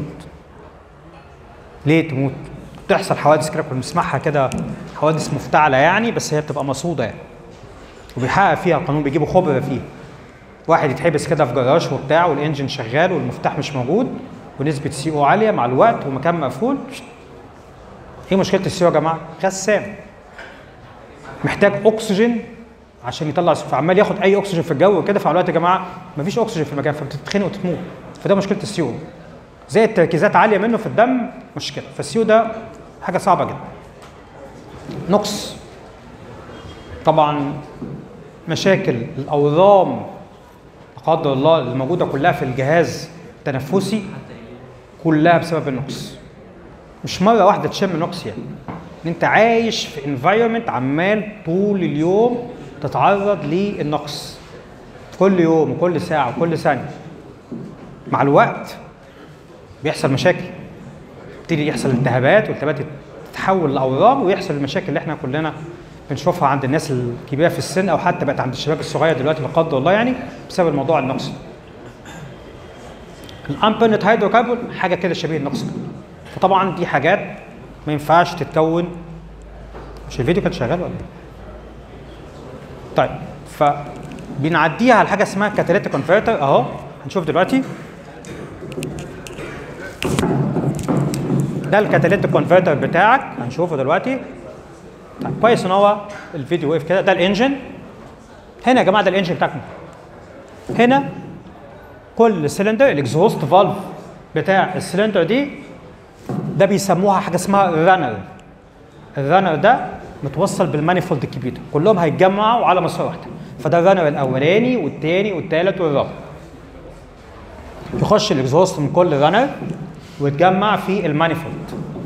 ليه تموت؟ بتحصل حوادث كده كنا بنسمعها كده حوادث مفتعله يعني بس هي بتبقى مقصوده يعني وبيحقق فيها القانون بيجيبوا خبره فيها واحد يتحبس كده في جراج وبتاع والانجن شغال والمفتاح مش موجود ونسبه سي او عاليه مع الوقت ومكان مقفول ايه مشكله السي او يا جماعه؟ غسام محتاج اكسجين عشان يطلع فعمال ياخد اي اكسجين في الجو وكده فعلى الوقت يا جماعه مفيش اكسجين في المكان فبتتخنق وتموت فده مشكله السي او زي التركيزات عاليه منه في الدم مشكله فالسي او ده حاجه صعبه جدا نقص طبعا مشاكل الاورام لا قدر الله الموجوده كلها في الجهاز التنفسي كلها بسبب النقص مش مره واحده تشم نقص يعني ان انت عايش في انفايرمنت عمال طول اليوم تتعرض للنقص كل يوم وكل ساعه وكل ثانيه مع الوقت بيحصل مشاكل يبتدي يحصل التهابات والالتهابات تتحول لاورام ويحصل المشاكل اللي احنا كلنا بنشوفها عند الناس الكبيره في السن او حتى بقت عند الشباب الصغير دلوقتي لا قدر الله يعني بسبب الموضوع النقص الامبرنت هيدروكربون حاجه كده شبيه النقص كده فطبعا دي حاجات ما ينفعش تتكون مش الفيديو كان شغال ولا ايه؟ طيب فبنعديها على حاجه اسمها كاتاليتيك كونفرتر اهو هنشوف دلوقتي ده الكاتاليتيك كونفرتر بتاعك هنشوفه دلوقتي طيب كويس ان هو الفيديو وقف كده ده الانجن هنا يا جماعه ده الانجن بتاعكم هنا كل سلندر الاكزوست فالف بتاع السلندر دي ده بيسموها حاجه اسمها رانر الرانر ده متوصل بالمانيفولد الكبير كلهم هيتجمعوا على مسار واحده فده الرانر الاولاني والثاني والثالث والرابع يخش الاكزوست من كل رانر ويتجمع في المانيفولد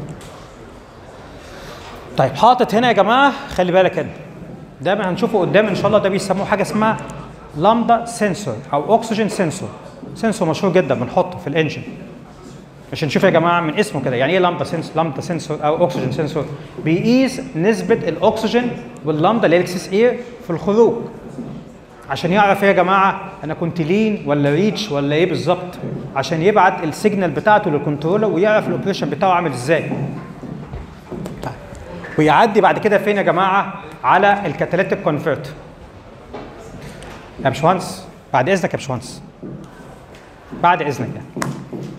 طيب حاطط هنا يا جماعه خلي بالك كده ده ما هنشوفه قدام ان شاء الله ده بيسموه حاجه اسمها لامدا سنسور او اكسجين سنسور سنسور مشهور جدا بنحطه في الانجن عشان نشوف يا جماعه من اسمه كده يعني ايه لامدا سنسور لامدا سنسور او اكسجين سنسور بيقيس نسبه الاكسجين واللامدا اللي هي الاكسس اير في الخروج عشان يعرف ايه يا جماعه انا كنت لين ولا ريتش ولا ايه بالظبط عشان يبعت السيجنال بتاعته للكنترولر ويعرف الاوبريشن بتاعه عامل ازاي طيب. ويعدي بعد كده فين يا جماعه على الكاتاليتيك كونفرتر يا باشمهندس بعد اذنك يا باشمهندس بعد اذنك يعني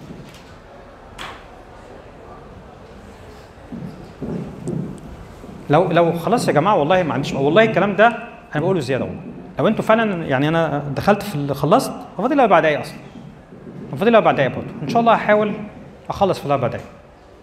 لو لو خلاص يا جماعه والله ما عنديش والله الكلام ده انا بقوله زياده والله لو انتوا فعلا يعني انا دخلت في اللي خلصت هو فاضل لي اربع دقايق اصلا هو فاضل لي اربع دقايق برضه ان شاء الله هحاول اخلص في الاربع دقايق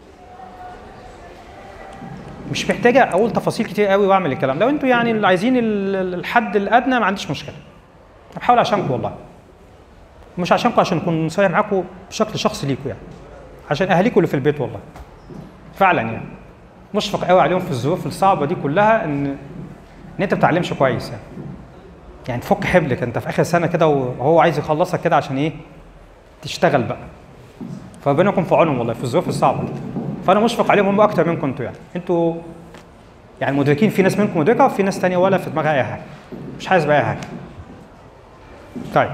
مش محتاجه اقول تفاصيل كتير قوي واعمل الكلام لو انتوا يعني اللي عايزين ال- الحد الادنى ما عنديش مشكله أنا بحاول عشانكم والله مش عشانكم عشان اكون صريح معاكم بشكل شخصي ليكم يعني عشان اهاليكم اللي في البيت والله فعلا يعني مشفق قوي عليهم في الظروف الصعبه دي كلها ان ان انت ما بتتعلمش كويس يعني يعني تفك حبلك انت في اخر سنه كده وهو عايز يخلصك كده عشان ايه تشتغل بقى فربنا يكون في عونهم والله في الظروف الصعبه دي فانا مشفق عليهم هم اكتر منكم انتوا يعني انتوا يعني مدركين في ناس منكم مدركه وفي ناس تانية ولا في دماغها اي حاجه مش حاسس باي حاجه طيب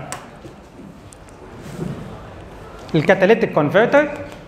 الكاتاليتيك كونفرتر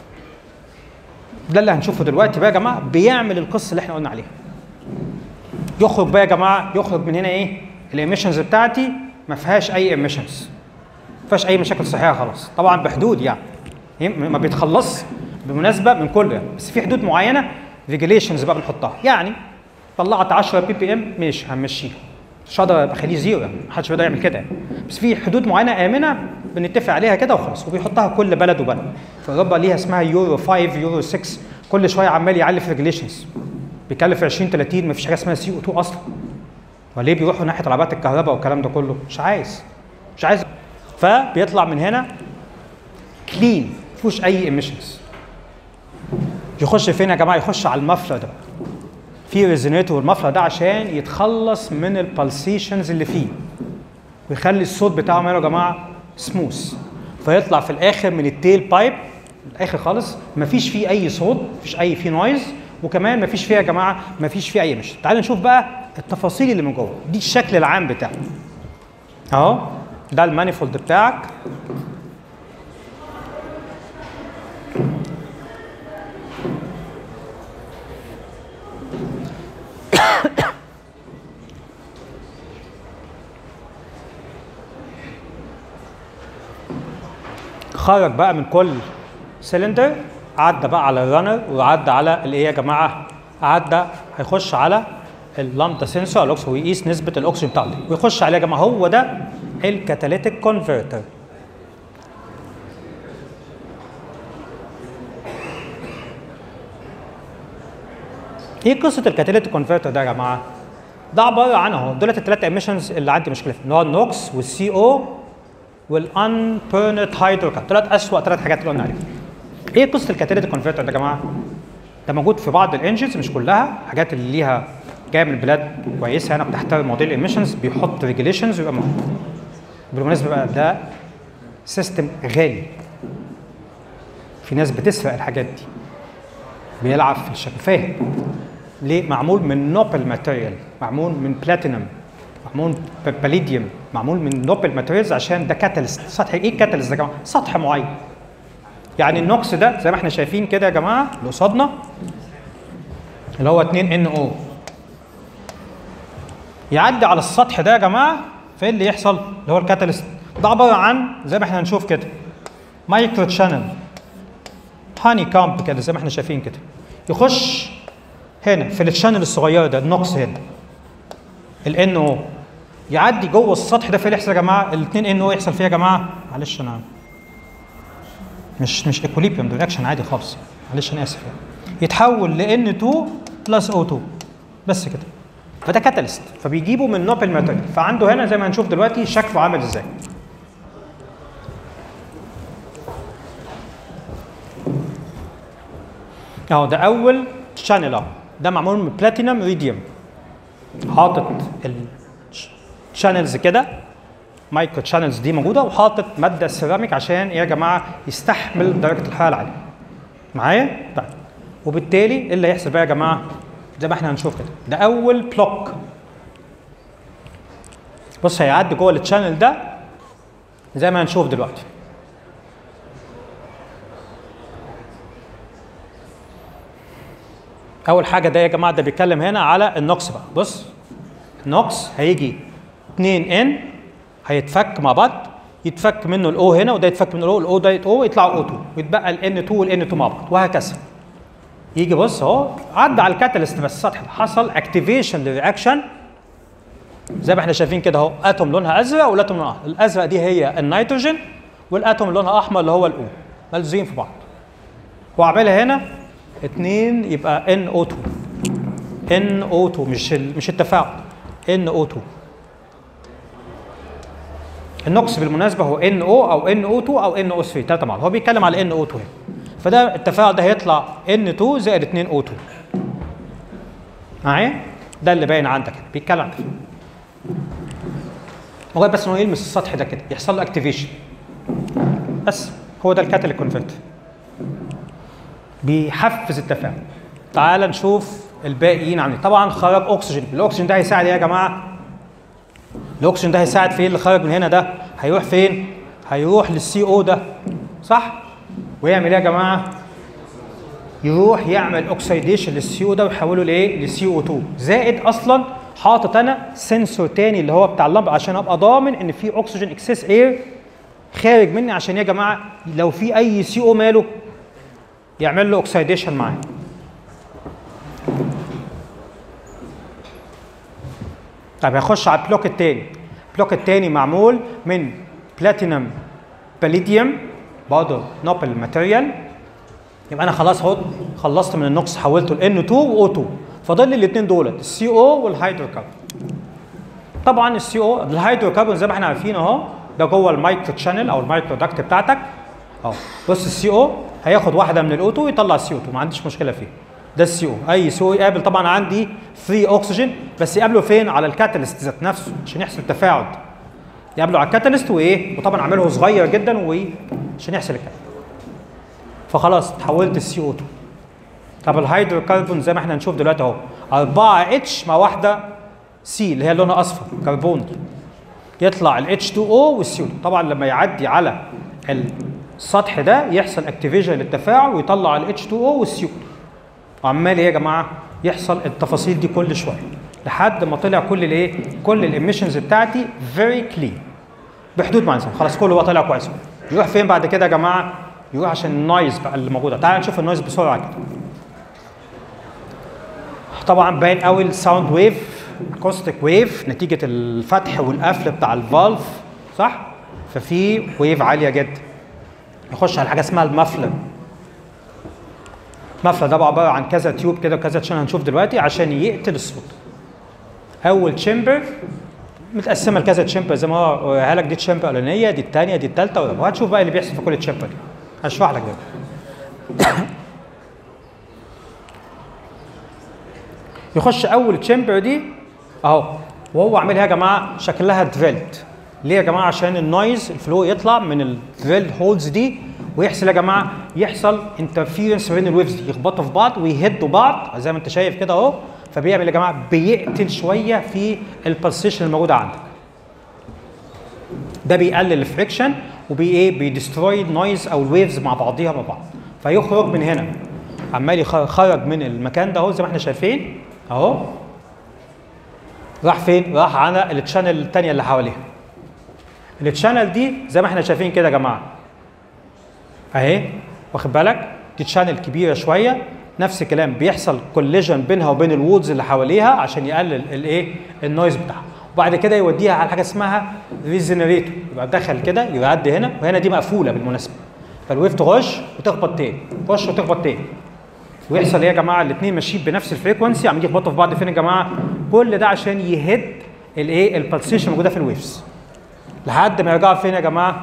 ده اللي هنشوفه دلوقتي بقى يا جماعه بيعمل القصه اللي احنا قلنا عليها يخرج بقى يا جماعه يخرج من هنا ايه الايميشنز بتاعتي ما فيهاش اي ايميشنز ما فيهاش اي مشاكل صحيه خلاص طبعا بحدود يعني هي ما بيتخلص بالمناسبه من كله يعني. بس في حدود معينه ريجوليشنز بقى بنحطها يعني طلعت 10 بي بي ام ماشي همشيه مش هقدر اخليه زيرو يعني محدش بيقدر يعمل كده يعني. بس في حدود معينه امنه بنتفق عليها كده وخلاص وبيحطها كل بلد وبلد في اوروبا ليها اسمها يورو 5 يورو 6 كل شويه عمال يعلي في ريجوليشنز بيكلف 20 30 مفيش حاجه اسمها سي او 2 اصلا وليه بيروحوا ناحيه عربات الكهرباء والكلام ده كله مش عايز مش عايز فبيطلع من هنا كلين مفيهوش اي ايميشنز يخش فين يا جماعه يخش على المفلر ده في ريزونيتور المفلر ده عشان يتخلص من البالسيشنز اللي فيه ويخلي الصوت بتاعه ماله يا جماعه سموث فيطلع في الاخر من التيل بايب الاخر خالص مفيش فيه اي صوت مفيش اي فيه نويز وكمان مفيش فيها يا جماعه مفيش فيه اي مش تعالوا نشوف بقى التفاصيل اللي من جوه دي الشكل العام بتاعه اهو ده المانيفولد بتاعك خرج بقى من كل سلندر عدى بقى على الرانر وعدى على الايه يا جماعه عدى هيخش على اللامدا سنسور الاكسجين ويقيس نسبه الاكسجين بتاعته ويخش عليه يا جماعه هو ده الكاتاليتيك كونفرتر ايه قصه الكاتاليتيك كونفرتر ده يا جماعه؟ ده عباره عن اهو دولت الثلاث ايميشنز اللي عندي مشكله فيهم اللي هو النوكس والسي او والانبيرنت هيدروكاربون ثلاث اسوء ثلاث حاجات اللي قلنا عليهم. ايه قصه الكاتاليتيك كونفرتر ده يا جماعه؟ ده موجود في بعض الانجنز مش كلها حاجات اللي ليها جايه من بلاد كويسه هنا بتحترم مواضيع الايميشنز بيحط ريجوليشنز ويبقى موجود. بالمناسبه بقى ده سيستم غالي. في ناس بتسرق الحاجات دي. بيلعب في الشكل فاهم ليه معمول من نوبل ماتيريال معمول من بلاتينم معمول باليديوم معمول من نوبل ماتيريالز عشان ده كاتاليست سطح ايه كاتاليست يا جماعه سطح معين يعني النوكس ده زي ما احنا شايفين كده يا جماعه اللي قصادنا اللي هو 2 ان او يعدي على السطح ده يا جماعه فايه اللي يحصل اللي هو الكاتاليست ده عباره عن زي ما احنا هنشوف كده مايكرو تشانل هاني كامب كده زي ما احنا شايفين كده يخش هنا في الشانل الصغير ده النوكس هنا الان او يعدي جوه السطح ده في اللي يحصل يا جماعه الاثنين ان او يحصل فيه يا جماعه معلش انا مش مش ايكوليبيوم ده رياكشن عادي خالص معلش انا اسف يعني يتحول ل ان 2 بلس او 2 بس كده فده كاتاليست فبيجيبه من نوبل ماتيريال فعنده هنا زي ما هنشوف دلوقتي شكله عامل ازاي اهو ده اول شانل اهو ده معمول من بلاتينم ريديوم حاطط الشانلز كده مايكرو شانلز دي موجوده وحاطط ماده سيراميك عشان ايه يا جماعه يستحمل درجه الحراره العاليه معايا طيب وبالتالي ايه اللي هيحصل بقى يا جماعه زي ما احنا هنشوف كده ده اول بلوك بص هيعدي جوه التشانل ده زي ما هنشوف دلوقتي اول حاجه ده يا جماعه ده بيتكلم هنا على النوكس بقى بص النوكس هيجي 2 ان هيتفك مع بعض يتفك منه الاو هنا وده يتفك منه الاو الاو ده او يطلع او 2 ويتبقى الان 2 والان 2 مع بعض وهكذا يجي بص اهو عدى على الكاتاليست بس السطح حصل اكتيفيشن للرياكشن زي ما احنا شايفين كده اهو اتوم لونها ازرق والاتوم لونها احمر الازرق دي هي النيتروجين والاتوم لونها احمر اللي هو الاو ملزوقين في بعض هو عاملها هنا 2 يبقى ان او 2 ان او 2 مش ال- مش التفاعل ان او 2 النقص بالمناسبه هو ان او او ان او 2 او ان او 3 ثلاثه مع بعض هو بيتكلم على ان او 2 هنا فده التفاعل ده هيطلع ان 2 زائد 2 او 2 معايا ده اللي باين عندك هنا بيتكلم عن كده مجرد بس انه يلمس السطح ده كده يحصل له اكتيفيشن بس هو ده الكاتاليك كونفرتر بيحفز التفاعل تعال نشوف الباقيين عاملين طبعا خرج اكسجين الاكسجين ده هيساعد ايه يا جماعه الاكسجين ده هيساعد في ايه اللي خرج من هنا ده هيروح فين هيروح للسي او ده صح ويعمل ايه يا جماعه يروح يعمل اوكسيديشن للسي او ده ويحوله لايه لسي او 2 زائد اصلا حاطط انا سنسور تاني اللي هو بتاع اللمبه عشان ابقى ضامن ان في اكسجين اكسس اير خارج مني عشان يا جماعه لو في اي سي او ماله يعمل له اوكسيديشن معاه طب هيخش على البلوك التاني البلوك التاني معمول من بلاتينم باليديوم برضه نوبل ماتيريال يبقى انا خلاص اهو خلصت من النقص حولته ل N2 و O2 فاضل لي الاثنين دولت السي او والهيدروكربون طبعا السي او الهيدروكربون زي ما احنا عارفين اهو ده جوه المايكرو تشانل او المايكرو داكت بتاعتك اهو بص السي او هياخد واحده من الاو 2 ويطلع السي او 2 ما عنديش مشكله فيه ده السي او اي سي او يقابل طبعا عندي 3 اكسجين بس يقابله فين على الكاتاليست ذات نفسه عشان يحصل تفاعل يقابله على الكاتاليست وايه وطبعا اعمله صغير جدا وعشان يحصل الكلام فخلاص تحولت السي او 2 طب الهيدروكربون زي ما احنا هنشوف دلوقتي اهو 4 اتش مع واحده سي اللي هي لونها اصفر كربون دي يطلع ال H2O والسي 2 طبعا لما يعدي على السطح ده يحصل اكتيفيشن للتفاعل ويطلع ال H2O والسي 2 وعمال ايه يا جماعه يحصل التفاصيل دي كل شويه لحد ما طلع كل الايه كل الاميشنز بتاعتي فيري كلين بحدود معينه خلاص كله بقى طلع كويس يروح فين بعد كده يا جماعه يروح عشان النويز بقى اللي موجوده تعال نشوف النويز بسرعه كده طبعا باين قوي الساوند ويف اكوستيك ويف نتيجه الفتح والقفل بتاع الفالف صح ففي ويف عاليه جدا نخش على حاجه اسمها المفلر المفلر ده بقى عباره عن كذا تيوب كده وكذا تشان هنشوف دلوقتي عشان يقتل الصوت اول تشامبر متقسمه لكذا تشامبر زي ما هو قالها لك دي تشامبر الاولانيه دي الثانيه دي الثالثه وهتشوف بقى اللي بيحصل في كل تشامبر دي هشرح لك ده يخش اول تشامبر دي اهو وهو عاملها يا جماعه شكلها دريلد ليه يا جماعه عشان النويز الفلو يطلع من الدريل هولز دي ويحصل يا جماعه يحصل انترفيرنس بين الويفز دي يخبطوا في بعض ويهدوا بعض زي ما انت شايف كده اهو فبيعمل يا جماعه بيقتل شويه في البلسيشن الموجوده عندك ده بيقلل الفريكشن وبي ايه بيدستروي النويز او الويفز مع بعضيها مع بعض فيخرج من هنا عمال يخرج من المكان ده اهو زي ما احنا شايفين اهو راح فين؟ راح على التشانل الثانيه اللي حواليها التشانل دي زي ما احنا شايفين كده يا جماعه اهي واخد بالك دي تشانل كبيره شويه نفس الكلام بيحصل كوليجن بينها وبين الوودز اللي حواليها عشان يقلل الايه النويز بتاعها وبعد كده يوديها على حاجه اسمها ريزنريتور يبقى دخل كده يعدي هنا وهنا دي مقفوله بالمناسبه فالويف تخش وتخبط تاني تخش وتخبط تاني ويحصل ايه يا جماعه الاثنين ماشيين بنفس الفريكونسي عمالين يخبطوا في بعض فين يا جماعه كل ده عشان يهد الايه البلسيشن موجوده في الويفز لحد ما يرجعوا فين يا جماعه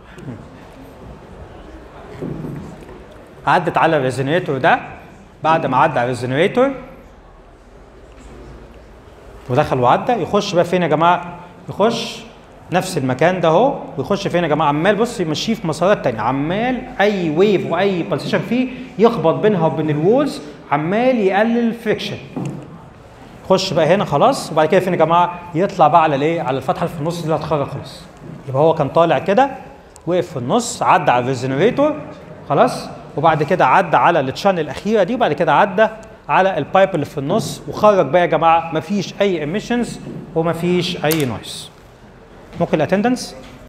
عدت على الريزونيتور ده بعد ما عدى على الريزونيتور ودخل وعدى يخش بقى فين يا جماعه يخش نفس المكان ده اهو ويخش فين يا جماعه عمال بص يمشيه في مسارات تانية عمال اي ويف واي بلسيشن فيه يخبط بينها وبين الوولز عمال يقلل الفريكشن خش بقى هنا خلاص وبعد كده فين يا جماعه يطلع بقى على الايه على الفتحه اللي في النص دي اللي هتخرج خلاص يبقى هو كان طالع كده وقف في النص عدى على الريزنريتور خلاص وبعد كده عدى على التشانل الاخيره دي وبعد كده عدى على البايب اللي في النص وخرج بقى يا جماعه مفيش اي ايميشنز ومفيش اي نويز ممكن الاتندنس